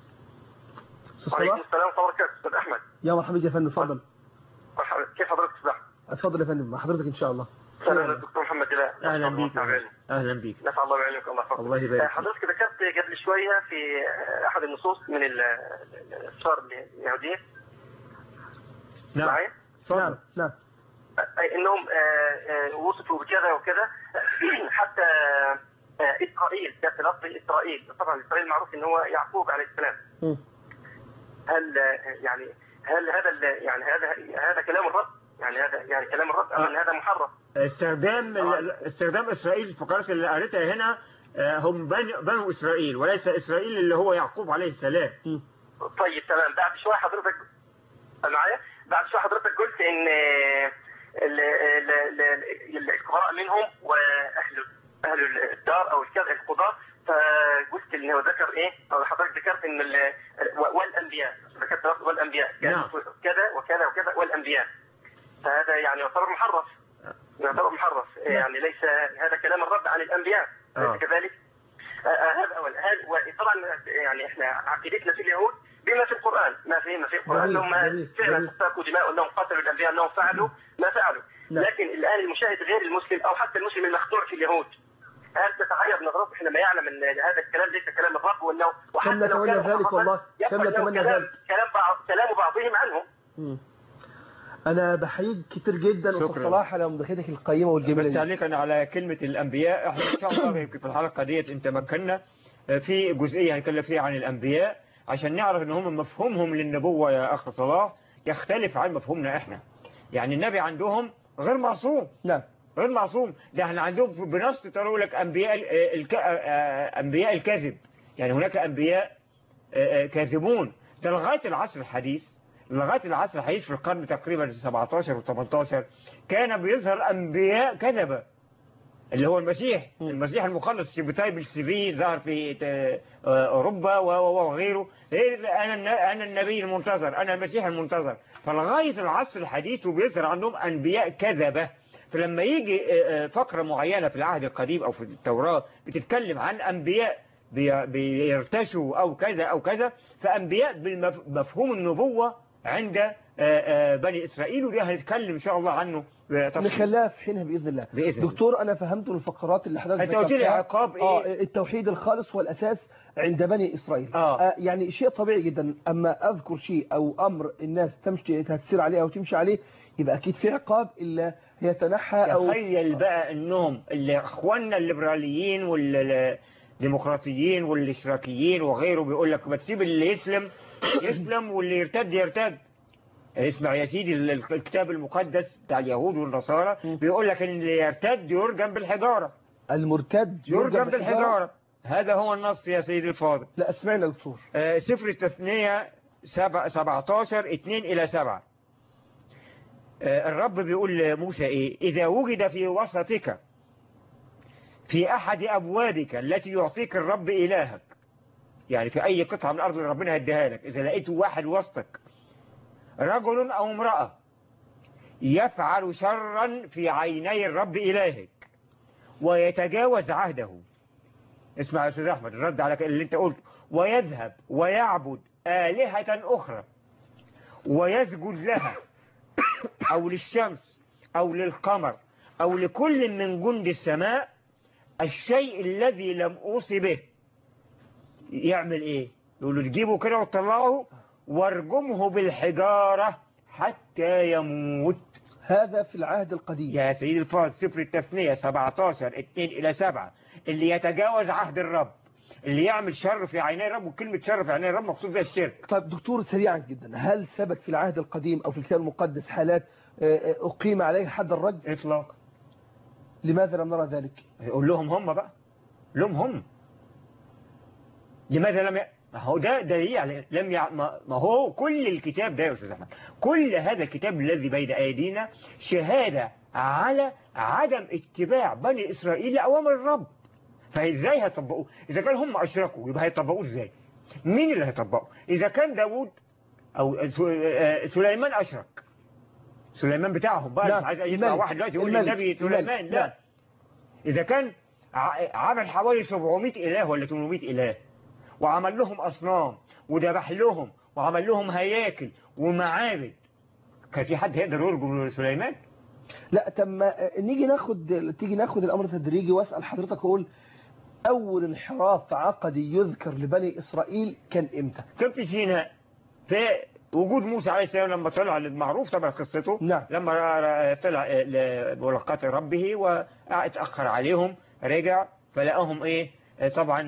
أستاذ وعليكم صلاح السلام ورحمه الله وبركاته استاذ احمد يا مرحبا يا فندم اتفضل مرحبا كيف حضرتك استاذ احمد؟ اتفضل يا فندم مع حضرتك إن شاء الله سلام الدكتور محمد جلال أهلا بيك أهلا بيك نفع الله بعلمك الله يحفظك الله يبارك آه، فيك. حضرتك ذكرت قبل شويه في آه، احد النصوص من ال- ال- الاسفار اليهوديه نعم معايا؟ نعم اتفضل نعم آه، انهم آه، آه، وصفوا بكذا وكذا حتى آه، اسرائيل ده في لفظ اسرائيل طبعا اسرائيل معروف ان هو يعقوب عليه السلام مم. هل آه، يعني هل هذا ال- يعني هذا هذا كلام الرب يعني هذا يعني كلام الرب ام ان هذا محرف استخدام آه. استخدام إسرائيل في الفقرات اللي قريتها هنا آه، هم بني- بنو إسرائيل وليس إسرائيل اللي هو يعقوب عليه السلام مم. طيب تمام بعد شويه حضرتك معايا بعد شويه حضرتك قلت ان ال- ال- ال- ال- الكبراء منهم واهل اهل الدار او الكذا القضاة فقلت ان هو ذكر ايه او حضرتك ذكرت ان ال- والانبياء ذكرت لفظ والانبياء قال نعم. كذا وكذا وكذا والانبياء فهذا يعني يعتبر محرف يعتبر محرف يعني ليس هذا كلام الرب عن الانبياء آه. أليس كذلك؟ آه، آه، هذا اول هذا وطبعا يعني احنا عقيدتنا في اليهود بما في القرآن ما في ما في القرآن جميل، أنهم جميل، فعلا جميل. سفكوا دماء وأنهم قتلوا الأنبياء أنهم فعلوا ما فعلوا نعم. لكن الآن المشاهد غير المسلم أو حتى المسلم المخدوع في اليهود هل تتغير نظرته حينما يعلم ان هذا الكلام ليس كلام الرب وانه وحتى كم لو نتمنى كان ذلك محققاً، والله، يبقى كم أنه نتمنى كلام ذلك. كلام بعض كلام بعضهم عنهم مم. انا بحييك كتير جدا شكراً. استاذ صلاح على مداخلتك القيمه والجميله بس دي. تعليقا على كلمة الأنبياء احنا إن شاء الله يمكن في الحلقة ديت أنت مكنا في جزئية هنتكلم فيها عن الأنبياء عشان نعرف إن هم مفهومهم للنبوة يا أخ صلاح يختلف عن مفهومنا إحنا يعني النبي عندهم غير معصوم نعم غير معصوم ده احنا عندهم بنص تروا لك أنبياء ال- الك... آه، أنبياء الكذب يعني هناك أنبياء آه، آه، كاذبون ده لغاية العصر الحديث لغاية العصر الحديث في القرن تقريبا 17 و 18 كان بيظهر أنبياء كذبة اللي هو المسيح مم. المسيح المخلص شبتاي السيفي ظهر في ت- آه، أوروبا و- و- وغيره إيه أنا الن- أنا النبي المنتظر أنا المسيح المنتظر فلغاية العصر الحديث وبيظهر عندهم أنبياء كذبة فلما يجي آه، آه، فقرة معينة في العهد القديم أو في التوراة بتتكلم عن أنبياء بي- بيرتشوا أو كذا أو كذا فأنبياء بمفهوم النبوة عند آه، آه، بني إسرائيل ودي هنتكلم إن شاء الله عنه بتفصيل. نخليها في حينها باذن الله بإذن الله. دكتور انا فهمت الفقرات اللي حضرتك أنت قلت لي ذكرتها. عقاب إيه؟ اه التوحيد الخالص هو الاساس عند بني اسرائيل آه. يعني شيء طبيعي جدا اما اذكر شيء او امر الناس تمشي هتسير عليه او تمشي عليه يبقى اكيد في عقاب الا يتنحى او تخيل بقى انهم اللي اخواننا الليبراليين والديمقراطيين والاشراكيين وغيره بيقول لك ما تسيب اللي يسلم يسلم واللي يرتد يرتد اسمع يا سيدي ال- ال- الكتاب المقدس بتاع اليهود والنصارى بيقول لك ان اللي يرتد يرجم بالحجارة المرتد يرجم بالحجارة. بالحجارة هذا هو النص يا سيدي الفاضل لا اسمعنا يا دكتور آه، سفر التثنية سبع- 17 2 إلى 7 آه، الرب بيقول لموسى إيه إذا وجد في وسطك في أحد أبوابك التي يعطيك الرب إلهك يعني في أي قطعة من الأرض اللي ربنا هيديها لك إذا لقيت واحد وسطك رجل أو امرأة يفعل شرا في عيني الرب إلهك ويتجاوز عهده اسمع يا أستاذ أحمد الرد على اللي أنت قلته ويذهب ويعبد آلهة أخرى ويسجد لها أو للشمس أو للقمر أو لكل من جند السماء الشيء الذي لم أوصي به يعمل إيه يقول له تجيبه كده وتطلعه وارجمه بالحجارة حتى يموت هذا في العهد القديم يا سيدي الفاضل سفر التثنية 17 2 إلى 7 اللي يتجاوز عهد الرب اللي يعمل شر في عيني الرب وكلمة شر في عيني الرب مقصود بها الشرك طيب دكتور سريعا جدا هل ثبت في العهد القديم او في الكتاب المقدس حالات آه، آه، اقيم عليه حد الرجم إطلاق لماذا لم نرى ذلك يقول لهم هم بقى لهم هم لماذا لم ي... ما هو ده دليل على لم يع... ما ما هو كل الكتاب ده يا استاذ احمد كل هذا الكتاب الذي بين ايدينا شهاده على عدم اتباع بني اسرائيل لاوامر الرب فازاي هيطبقوه اذا كان هم اشركوا يبقى هيطبقوه ازاي مين اللي هيطبقه اذا كان داوود او س- آه، سليمان اشرك سليمان بتاعهم بقى لا، مش عايز يطلع الملك، واحد دلوقتي يقول الملك، النبي سليمان الملك، لا لا. إذا كان ع- عمل حوالي 700 إله ولا 800 إله وعمل لهم أصنام وذبح لهم وعمل لهم هياكل ومعابد كان في حد يقدر يرجو سليمان؟ لا طب ما آه، نيجي ناخد تيجي ناخد الامر تدريجي واسال حضرتك اقول اول انحراف عقدي يذكر لبني اسرائيل كان امتى كان في سيناء في وجود موسى عليه السلام لما طلع المعروف طبعا قصته نعم. لما را- طلع لملاقاة ربه واتأخر عليهم رجع فلقاهم ايه طبعا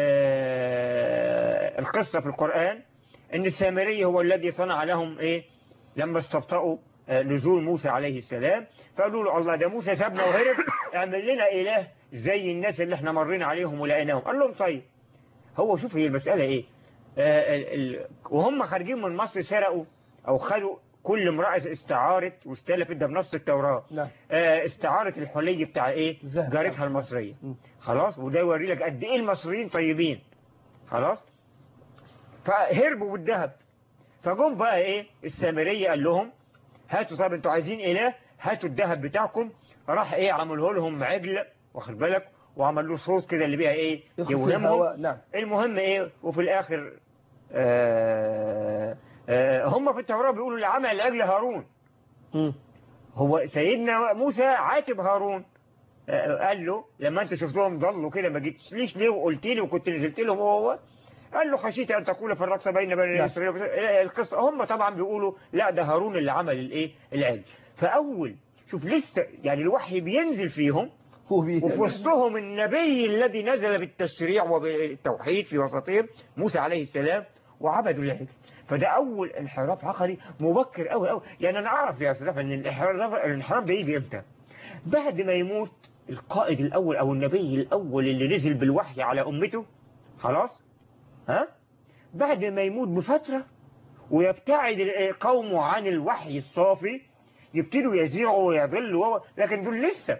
آه، القصة في القرآن ان السامري هو الذي صنع لهم ايه لما استبطأوا آه، نزول موسى عليه السلام فقالوا له الله ده موسى سابنا وهرب اعمل لنا اله زي الناس اللي احنا مرينا عليهم ولقيناهم قال لهم طيب هو شوف هي المسألة ايه آه، ال- ال- وهم خارجين من مصر سرقوا او خدوا كل امرأة استعارت واستلفت ده بنص التوراة نعم آه، استعارت الحلي بتاع ايه ذهب. جارتها المصرية م. خلاص وده يوري لك قد ايه المصريين طيبين خلاص فهربوا بالذهب فجم بقى ايه السامرية قال لهم هاتوا طب انتوا عايزين اله هاتوا الذهب بتاعكم راح ايه عمله لهم عجل واخد بالك وعمل له صوت كده اللي بيها ايه يخفي يوهمهم الهواء نعم المهم ايه وفي الاخر آه، آه، هم في التوراة بيقولوا اللي عمل العجل هارون مم. هو سيدنا موسى عاتب هارون آه، قال له لما انت شفتهم ضلوا كده ما جيتليش ليه وقلت لي وكنت نزلت لهم هو قال له خشيت ان تقول في الرقصه بين بني نعم. اسرائيل آه، القصه هم طبعا بيقولوا لا ده هارون اللي عمل الايه العجل فاول شوف لسه يعني الوحي بينزل فيهم هو بي وفي وسطهم النبي الذي نزل بالتشريع وبالتوحيد في وسطهم موسى عليه السلام وعبدوا العجل فده اول انحراف عقلي مبكر قوي قوي يعني انا اعرف يا استاذ أحمد ان الانحراف الانحراف ده يجي امتى بعد ما يموت القائد الاول او النبي الاول اللي نزل بالوحي على امته خلاص ها بعد ما يموت بفتره ويبتعد قومه عن الوحي الصافي يبتدوا يزيغوا ويضلوا و- لكن دول لسه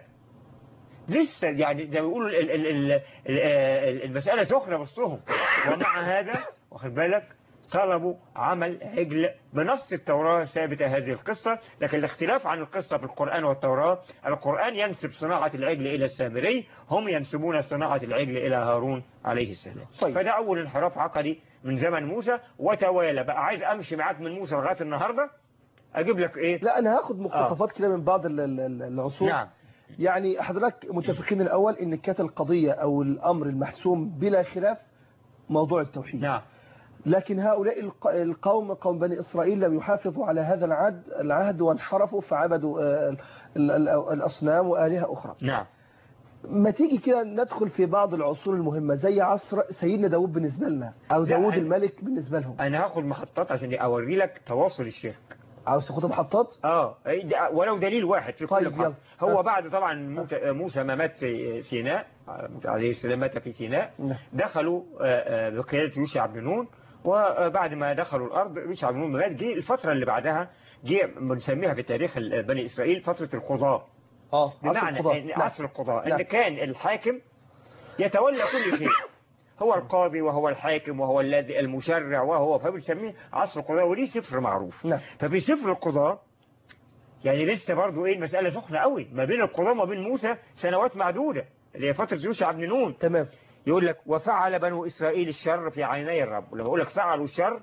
لسه يعني زي ما بيقولوا ال- ال- ال- ال- ال- المسألة سخنة وسطهم ومع هذا واخد بالك طلبوا عمل عجل بنص التوراة ثابتة هذه القصة لكن الاختلاف عن القصة في القرآن والتوراة القرآن ينسب صناعة العجل إلى السامري هم ينسبون صناعة العجل إلى هارون عليه السلام طيب. فده أول انحراف عقدي من زمن موسى وتوالى بقى عايز أمشي معاك من موسى لغاية النهاردة أجيب لك إيه لا انا هاخد مقتطفات كده من بعض ال- ال- ال- العصور نعم يعني حضرتك متفقين الاول ان كانت القضيه او الامر المحسوم بلا خلاف موضوع التوحيد نعم لكن هؤلاء الق- القوم قوم بني إسرائيل لم يحافظوا على هذا العهد العهد وانحرفوا فعبدوا آه، ال- ال- الأصنام وآلهة أخرى نعم ما تيجي كده ندخل في بعض العصور المهمة زي عصر سيدنا داود بالنسبة لنا أو لا، داود أنا- الملك بالنسبة لهم أنا هاخد محطات عشان أوري لك تواصل الشرك عاوز تاخد محطات اه أي ده- ولو دليل واحد في طيب، كل محطة يلا. هو آه. بعد طبعا موسى- موسى ما مات في سيناء موسى عليه السلام مات في سيناء نعم. دخلوا آه، آه، بقيادة يوشع بن نون وبعد ما دخلوا الأرض يوشع بن نون مات جه الفترة اللي بعدها جه بنسميها في تاريخ ال- بني إسرائيل فترة القضاء اه بمعنى القضاء. إن نعم. عصر القضاء نعم. ان كان الحاكم يتولى كل شيء هو القاضي وهو الحاكم وهو الذي المشرع وهو فبنسميه عصر القضاء وليه سفر معروف نعم. ففي سفر القضاء يعني لسه برضو ايه المسألة سخنة قوي ما بين القضاء وما بين موسى سنوات معدودة اللي هي فترة يوشع بن نون تمام يقول لك وفعل بنو إسرائيل الشر في عيني الرب ولما أقول لك فعلوا الشر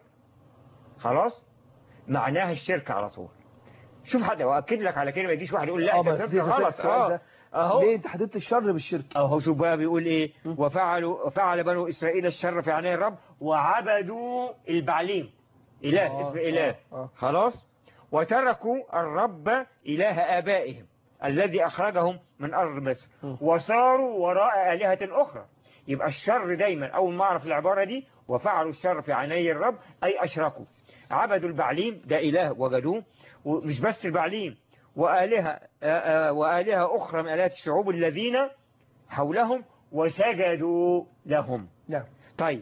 خلاص معناها الشرك على طول شوف حد واكد لك على كده ما يجيش واحد يقول لا اه ده بس فهمت دي غلط السؤال اه ده اهو ليه انت حددت الشر بالشرك اهو شوف بقى بيقول ايه وفعلوا فعل بنو اسرائيل الشر في عيني الرب وعبدوا البعليم اله آه، اسم اله آه، آه. خلاص وتركوا الرب اله ابائهم الذي اخرجهم من ارض مصر م. وصاروا وراء الهه اخرى يبقى الشر دايما اول ما اعرف العباره دي وفعلوا الشر في عيني الرب اي اشركوا عبدوا البعليم ده اله وجدوه ومش بس البعليم وآلهة آه، آه، وآلهة أخرى من آلهة الشعوب الذين حولهم وسجدوا لهم نعم طيب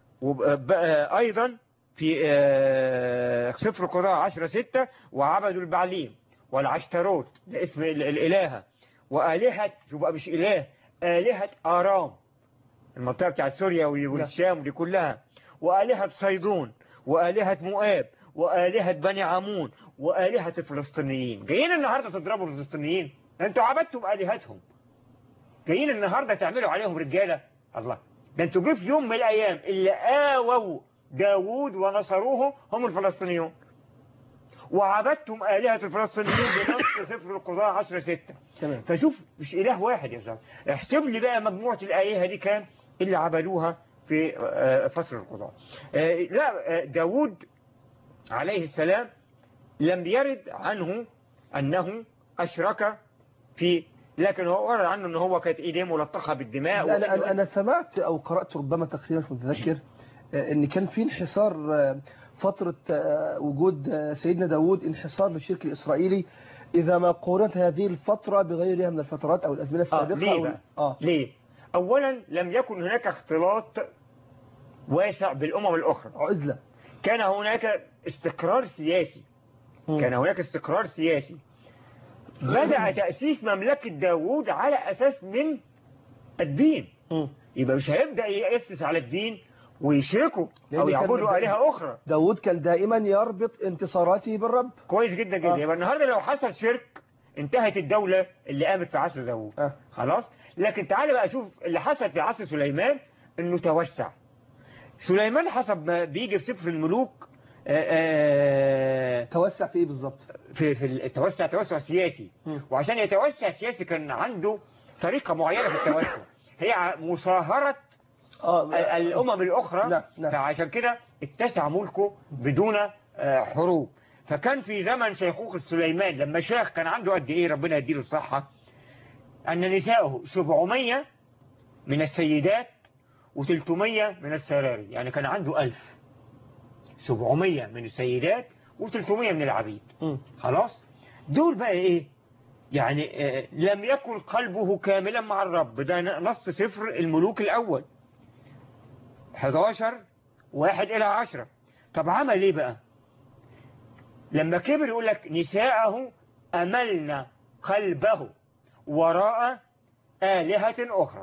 وبقى أيضا في آه، سفر القضاء عشرة ستة وعبدوا البعليم والعشتروت ده اسم ال- الإلهة وآلهة شو بقى مش إله آلهة آرام المنطقة بتاعت سوريا والشام دي كلها وآلهة صيدون وآلهة مؤاب وآلهة بني عمون وآلهة الفلسطينيين جايين النهاردة تضربوا الفلسطينيين انتوا عبدتم آلهتهم جايين النهاردة تعملوا عليهم رجالة الله ده انتوا جه في يوم من الأيام اللي آووا داوود ونصروه هم الفلسطينيون وعبدتم آلهة الفلسطينيين بنص سفر القضاء عشر ستة تمام فشوف مش إله واحد يا زلمه احسب لي بقى مجموعة الآلهة دي كام اللي عبدوها في آه، فترة القضاء آه، لا آه، داوود عليه السلام لم يرد عنه أنه أشرك في لكن هو ورد عنه أنه هو كانت إيديه ملطخة بالدماء لا لا وإنه- أنا, أنا سمعت أو قرأت ربما تقريبا مش متذكر آه، إن كان في انحصار آه، فترة آه، وجود آه، سيدنا داود انحصار للشرك الإسرائيلي إذا ما قورنت هذه الفترة بغيرها من الفترات أو الأزمنة آه السابقة ليه أو بقى؟ آه ليه أولا لم يكن هناك اختلاط واسع بالأمم الأخرى عزلة كان هناك استقرار سياسي كان هناك استقرار سياسي بدأ تأسيس مملكة داوود على أساس من الدين مم. يبقى مش هيبدأ يأسس على الدين ويشركوا لأن أو كان يعبدوا بدأ- آلهة أخرى داود كان دائما يربط انتصاراته بالرب كويس جدا جدا آه. يبقى النهارده لو حصل شرك انتهت الدولة اللي قامت في عصر داوود آه. خلاص لكن تعالى بقى شوف اللي حصل في عصر سليمان انه توسع سليمان حسب ما بيجي في سفر الملوك آه، آه، توسع في ايه بالظبط في في التوسع توسع سياسي مم. وعشان يتوسع سياسي كان عنده طريقة معينة في التوسع هي ع- مصاهرة اه ال- الأمم الأخرى نعم، نعم. فعشان كده اتسع ملكه بدون آه، حروب فكان في زمن شيخوخة سليمان لما شاخ كان عنده قد إيه ربنا يديله الصحة أن نساءه 700 من السيدات و300 من السراري يعني كان عنده 1000 700 من السيدات و300 من العبيد مم. خلاص دول بقى ايه يعني آه، لم يكن قلبه كاملا مع الرب ده نص سفر الملوك الاول 11 واحد الى 10 طب عمل ايه بقى لما كبر يقول لك نساءه املنا قلبه وراء آلهة أخرى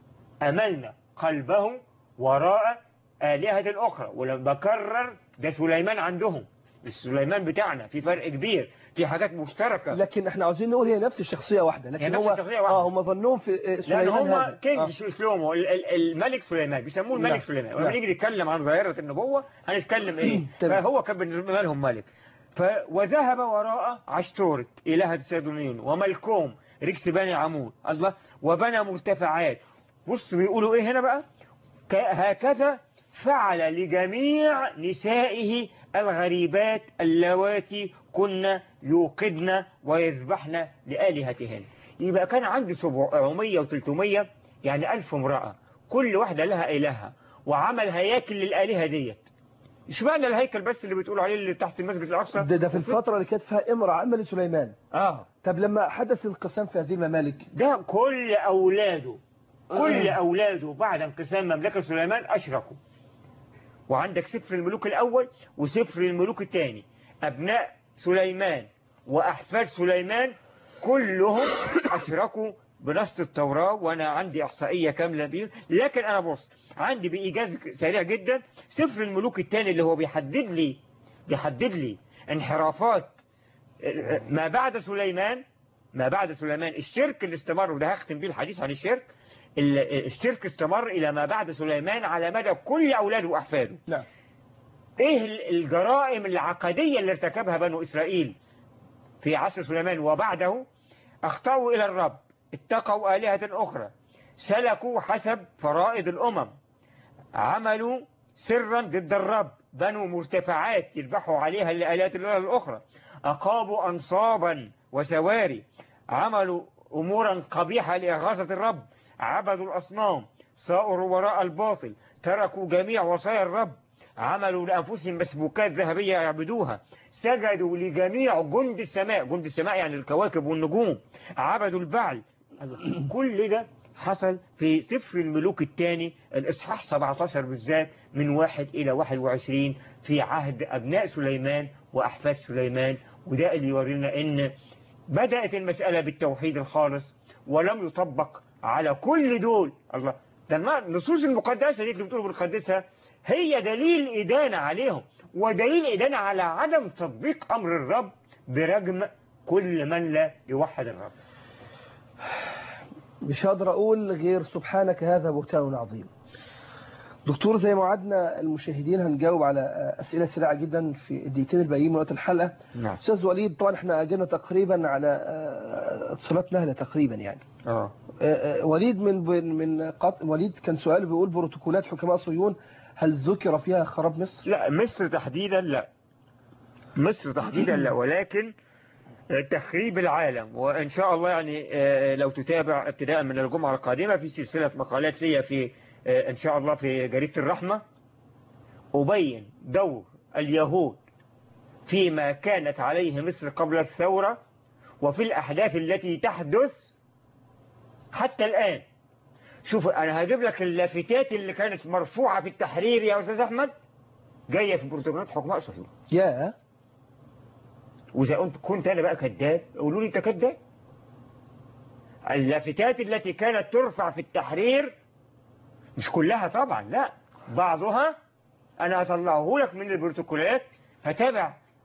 أملنا قلبه وراء آلهة أخرى ولما بكرر ده سليمان عندهم مش سليمان بتاعنا في فرق كبير في حاجات مشتركة لكن احنا عاوزين نقول هي نفس الشخصية واحدة لكن هي نفس هو الشخصية واحدة. اه هم ظنهم في آه، لأن سليمان هم هذا كينج آه. شلومو ال- ال- الملك سليمان بيسموه الملك نعم. سليمان ولما نعم. نيجي نتكلم عن ظاهرة النبوة هنتكلم ايه تمام. فهو كان بالنسبة لهم ملك ف... وذهب وراء عشتورت إلهة السادونيون وملكوم ركس بني عمود الله وبنى مرتفعات بصوا بيقولوا ايه هنا بقى ك... هكذا فعل لجميع نسائه الغريبات اللواتي كن يوقدن ويذبحن لآلهتهن يبقى كان عنده 700 و300 يعني ألف امرأة كل واحدة لها إلهها وعمل هياكل للآلهة ديت اشمعنى الهيكل بس اللي بتقولوا عليه اللي تحت المسجد الأقصى ده, ده في الفترة اللي كانت فيها امرأة عمل سليمان اه طب لما حدث انقسام في هذه الممالك ده كل أولاده كل أولاده بعد انقسام مملكة سليمان أشركوا وعندك سفر الملوك الأول وسفر الملوك الثاني أبناء سليمان وأحفاد سليمان كلهم أشركوا بنص التوراة وأنا عندي إحصائية كاملة بيه لكن أنا بص عندي بإيجاز سريع جدا سفر الملوك الثاني اللي هو بيحدد لي بيحدد لي انحرافات ما بعد سليمان ما بعد سليمان الشرك اللي استمر وده هختم بيه الحديث عن الشرك ال- الشرك استمر إلى ما بعد سليمان على مدى كل أولاده وأحفاده نعم ايه ال- الجرائم العقدية اللي ارتكبها بنو إسرائيل في عصر سليمان وبعده اخطأوا إلى الرب اتقوا آلهة أخرى سلكوا حسب فرائض الأمم عملوا سرا ضد الرب بنوا مرتفعات يذبحوا عليها الآلهة الأولى الأخرى أقاموا أنصابا وسواري عملوا أمورا قبيحة لإغاظة الرب عبدوا الأصنام صاروا وراء الباطل تركوا جميع وصايا الرب عملوا لأنفسهم مسبوكات ذهبية يعبدوها سجدوا لجميع جند السماء جند السماء يعني الكواكب والنجوم عبدوا البعل كل ده حصل في سفر الملوك الثاني الإصحاح 17 بالذات من واحد إلى 21 في عهد أبناء سليمان وأحفاد سليمان وده اللي يورينا إن بدأت المسألة بالتوحيد الخالص ولم يطبق على كل دول الله ده النصوص المقدسة دي اللي بتقول بالقدسها هي دليل إدانة عليهم ودليل إدانة على عدم تطبيق أمر الرب برجم كل من لا يوحد الرب مش هقدر أقول غير سبحانك هذا بهتان عظيم دكتور زي ما وعدنا المشاهدين هنجاوب على أسئلة سريعة جدا في الدقيقتين الباقيين من وقت الحلقة نعم أستاذ وليد طبعا احنا أجينا تقريبا على آه، اتصالات نهلة تقريبا يعني اه آه، آه، وليد من من قط... وليد كان سؤال بيقول بروتوكولات حكماء صهيون هل ذكر فيها خراب مصر؟ لا مصر تحديدا لا مصر تحديدا لا ولكن تخريب العالم وإن شاء الله يعني آه، لو تتابع ابتداء من الجمعة القادمة في سلسلة مقالات لي في آه، إن شاء الله في جريدة الرحمة أبين دور اليهود فيما كانت عليه مصر قبل الثورة وفي الأحداث التي تحدث حتى الآن شوف أنا هجيب لك اللافتات اللي كانت مرفوعة في التحرير يا أستاذ أحمد جاية في بروتوكولات حكماء صهيون يا وإذا كنت كنت أنا بقى كذاب قولوا لي أنت كذاب اللافتات التي كانت ترفع في التحرير مش كلها طبعا لا بعضها أنا هطلعه لك من البروتوكولات فتابع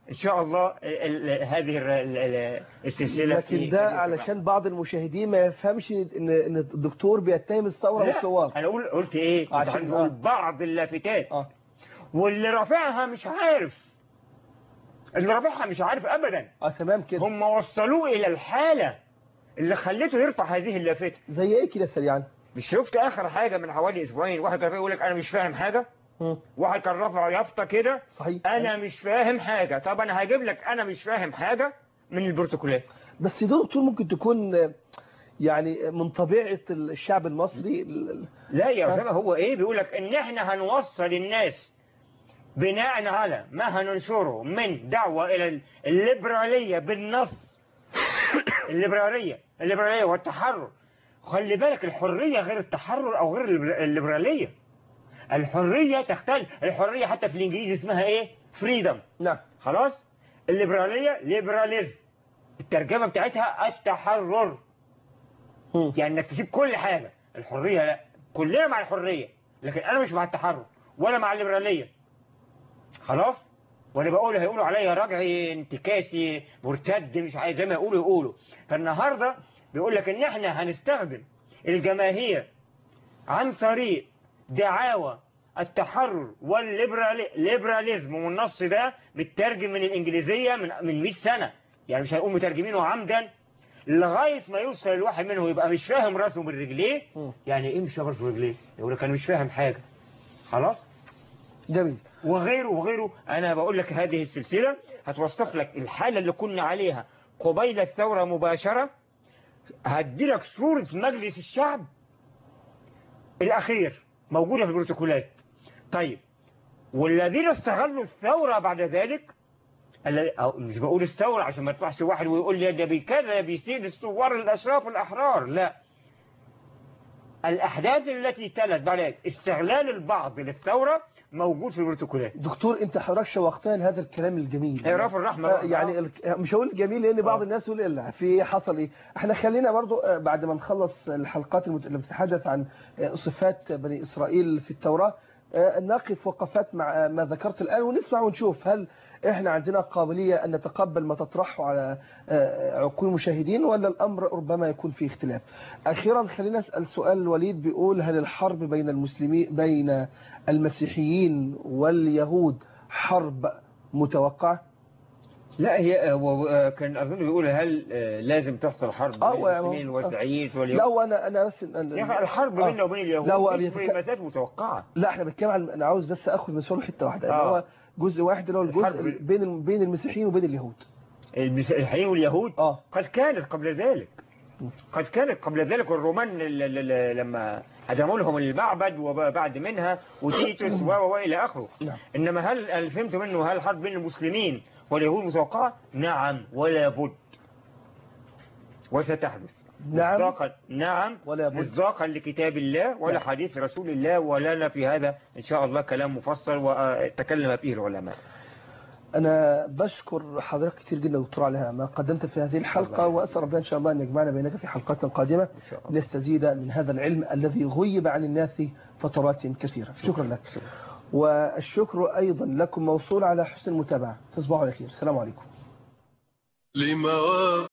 ان شاء الله ال- ال- هذه ال- ال- ال- السلسله لكن في- ده في- علشان بعض المشاهدين ما يفهمش ان ان الدكتور بيتهم الثوره لا، والثوار انا اقول قلت ايه كنت عشان- عايز اقول آه. بعض اللافتات اه واللي رافعها مش عارف اللي رافعها مش عارف ابدا اه تمام كده هم وصلوه الى الحاله اللي خلته يرفع هذه اللافته زي ايه كده سريعا مش شفت اخر حاجه من حوالي اسبوعين واحد كان يقول لك انا مش فاهم حاجه مم. واحد كان رافع يافطه كده صحيح انا مش فاهم حاجه طب انا هجيب لك انا مش فاهم حاجه من البروتوكولات بس ده دكتور ممكن تكون آه، يعني من طبيعه الشعب المصري ال- ال- لا يا آه. أسامة هو ايه بيقول لك ان احنا هنوصل الناس بناء على ما هننشره من دعوة الى الليبرالية بالنص الليبرالية الليبرالية والتحرر خلي بالك الحرية غير التحرر او غير الليبر- الليبرالية الحرية تختلف الحرية حتى في الانجليزي اسمها ايه فريدم نعم خلاص الليبرالية ليبراليزم الترجمة بتاعتها التحرر مم. يعني انك تسيب كل حاجة الحرية لا كلنا مع الحرية لكن انا مش مع التحرر ولا مع الليبرالية خلاص وانا بقول هيقولوا عليا رجعي انتكاسي مرتد مش عايز زي ما يقولوا يقولوا فالنهارده بيقول لك ان احنا هنستخدم الجماهير عن طريق دعاوى التحرر والليبراليزم والنص ده مترجم من الانجليزيه من من 100 سنه يعني مش هيقوم مترجمينه عمدا لغايه ما يوصل الواحد منهم يبقى مش فاهم راسه من رجليه مم. يعني ايه مش فاهم راسه من رجليه يقول لك انا مش فاهم حاجه خلاص جميل وغيره وغيره انا بقول لك هذه السلسله هتوصف لك الحاله اللي كنا عليها قبيل الثوره مباشره هدي لك صوره مجلس الشعب الاخير موجوده في البروتوكولات طيب والذين استغلوا الثوره بعد ذلك الذي- أو مش بقول الثوره عشان ما يطلعش واحد ويقول لي ده بكذا بيسيد الثوار الاشراف الاحرار لا الاحداث التي تلت بعد ذلك استغلال البعض للثوره موجود في البروتوكولات دكتور انت حضرتك شوقتنا لهذا الكلام الجميل اعراف الرحمه آه، بقى. يعني ال- مش هقول جميل لان بعض آه. الناس يقول إلا في إيه حصل ايه احنا خلينا برضو آه، بعد ما نخلص الحلقات المت- اللي بتتحدث عن آه، صفات بني اسرائيل في التوراة آه، نقف وقفات مع آه، ما ذكرت الان ونسمع ونشوف هل احنا عندنا قابلية ان نتقبل ما تطرحه على آه، عقول المشاهدين ولا الامر ربما يكون فيه اختلاف اخيرا خلينا اسال سؤال وليد بيقول هل الحرب بين المسلمين بين المسيحيين واليهود حرب متوقعه لا هي هو آه، كان اظن بيقول هل آه، لازم تحصل حرب آه، بين و- المسلمين آه. والسعيد لا واليهود وانا انا بس يا أخي الحرب آه. بيننا وبين اليهود لا هو مش بيتك- مسافات متوقعه لا احنا بنتكلم عن انا عاوز بس اخذ من سؤال حته واحده اللي آه. هو جزء واحد اللي هو الجزء الحرب. بين الم- بين المسيحيين وبين اليهود المسيحيين واليهود اه قد كانت قبل ذلك قد كانت قبل ذلك الرومان ل- ل- ل- لما هدموا لهم المعبد وبعد منها وتيتوس و و- والى اخره نعم. انما هل هل فهمت منه هل الحرب بين المسلمين واليهود متوقعه؟ نعم ولا بد وستحدث نعم. مصداقا نعم ولا بد. مصداقا لكتاب الله ولا نعم. حديث رسول الله ولنا في هذا ان شاء الله كلام مفصل وتكلم فيه العلماء انا بشكر حضرتك كتير جدا دكتور على ما قدمت في هذه الحلقه الله. واسال ربنا ان شاء الله ان يجمعنا بينك في حلقات قادمه ان شاء الله لنستزيد من هذا العلم الذي غيب عن الناس فترات كثيره شكرا لك شكرا. والشكر ايضا لكم موصول على حسن المتابعه تصبحوا على خير السلام عليكم لمواقف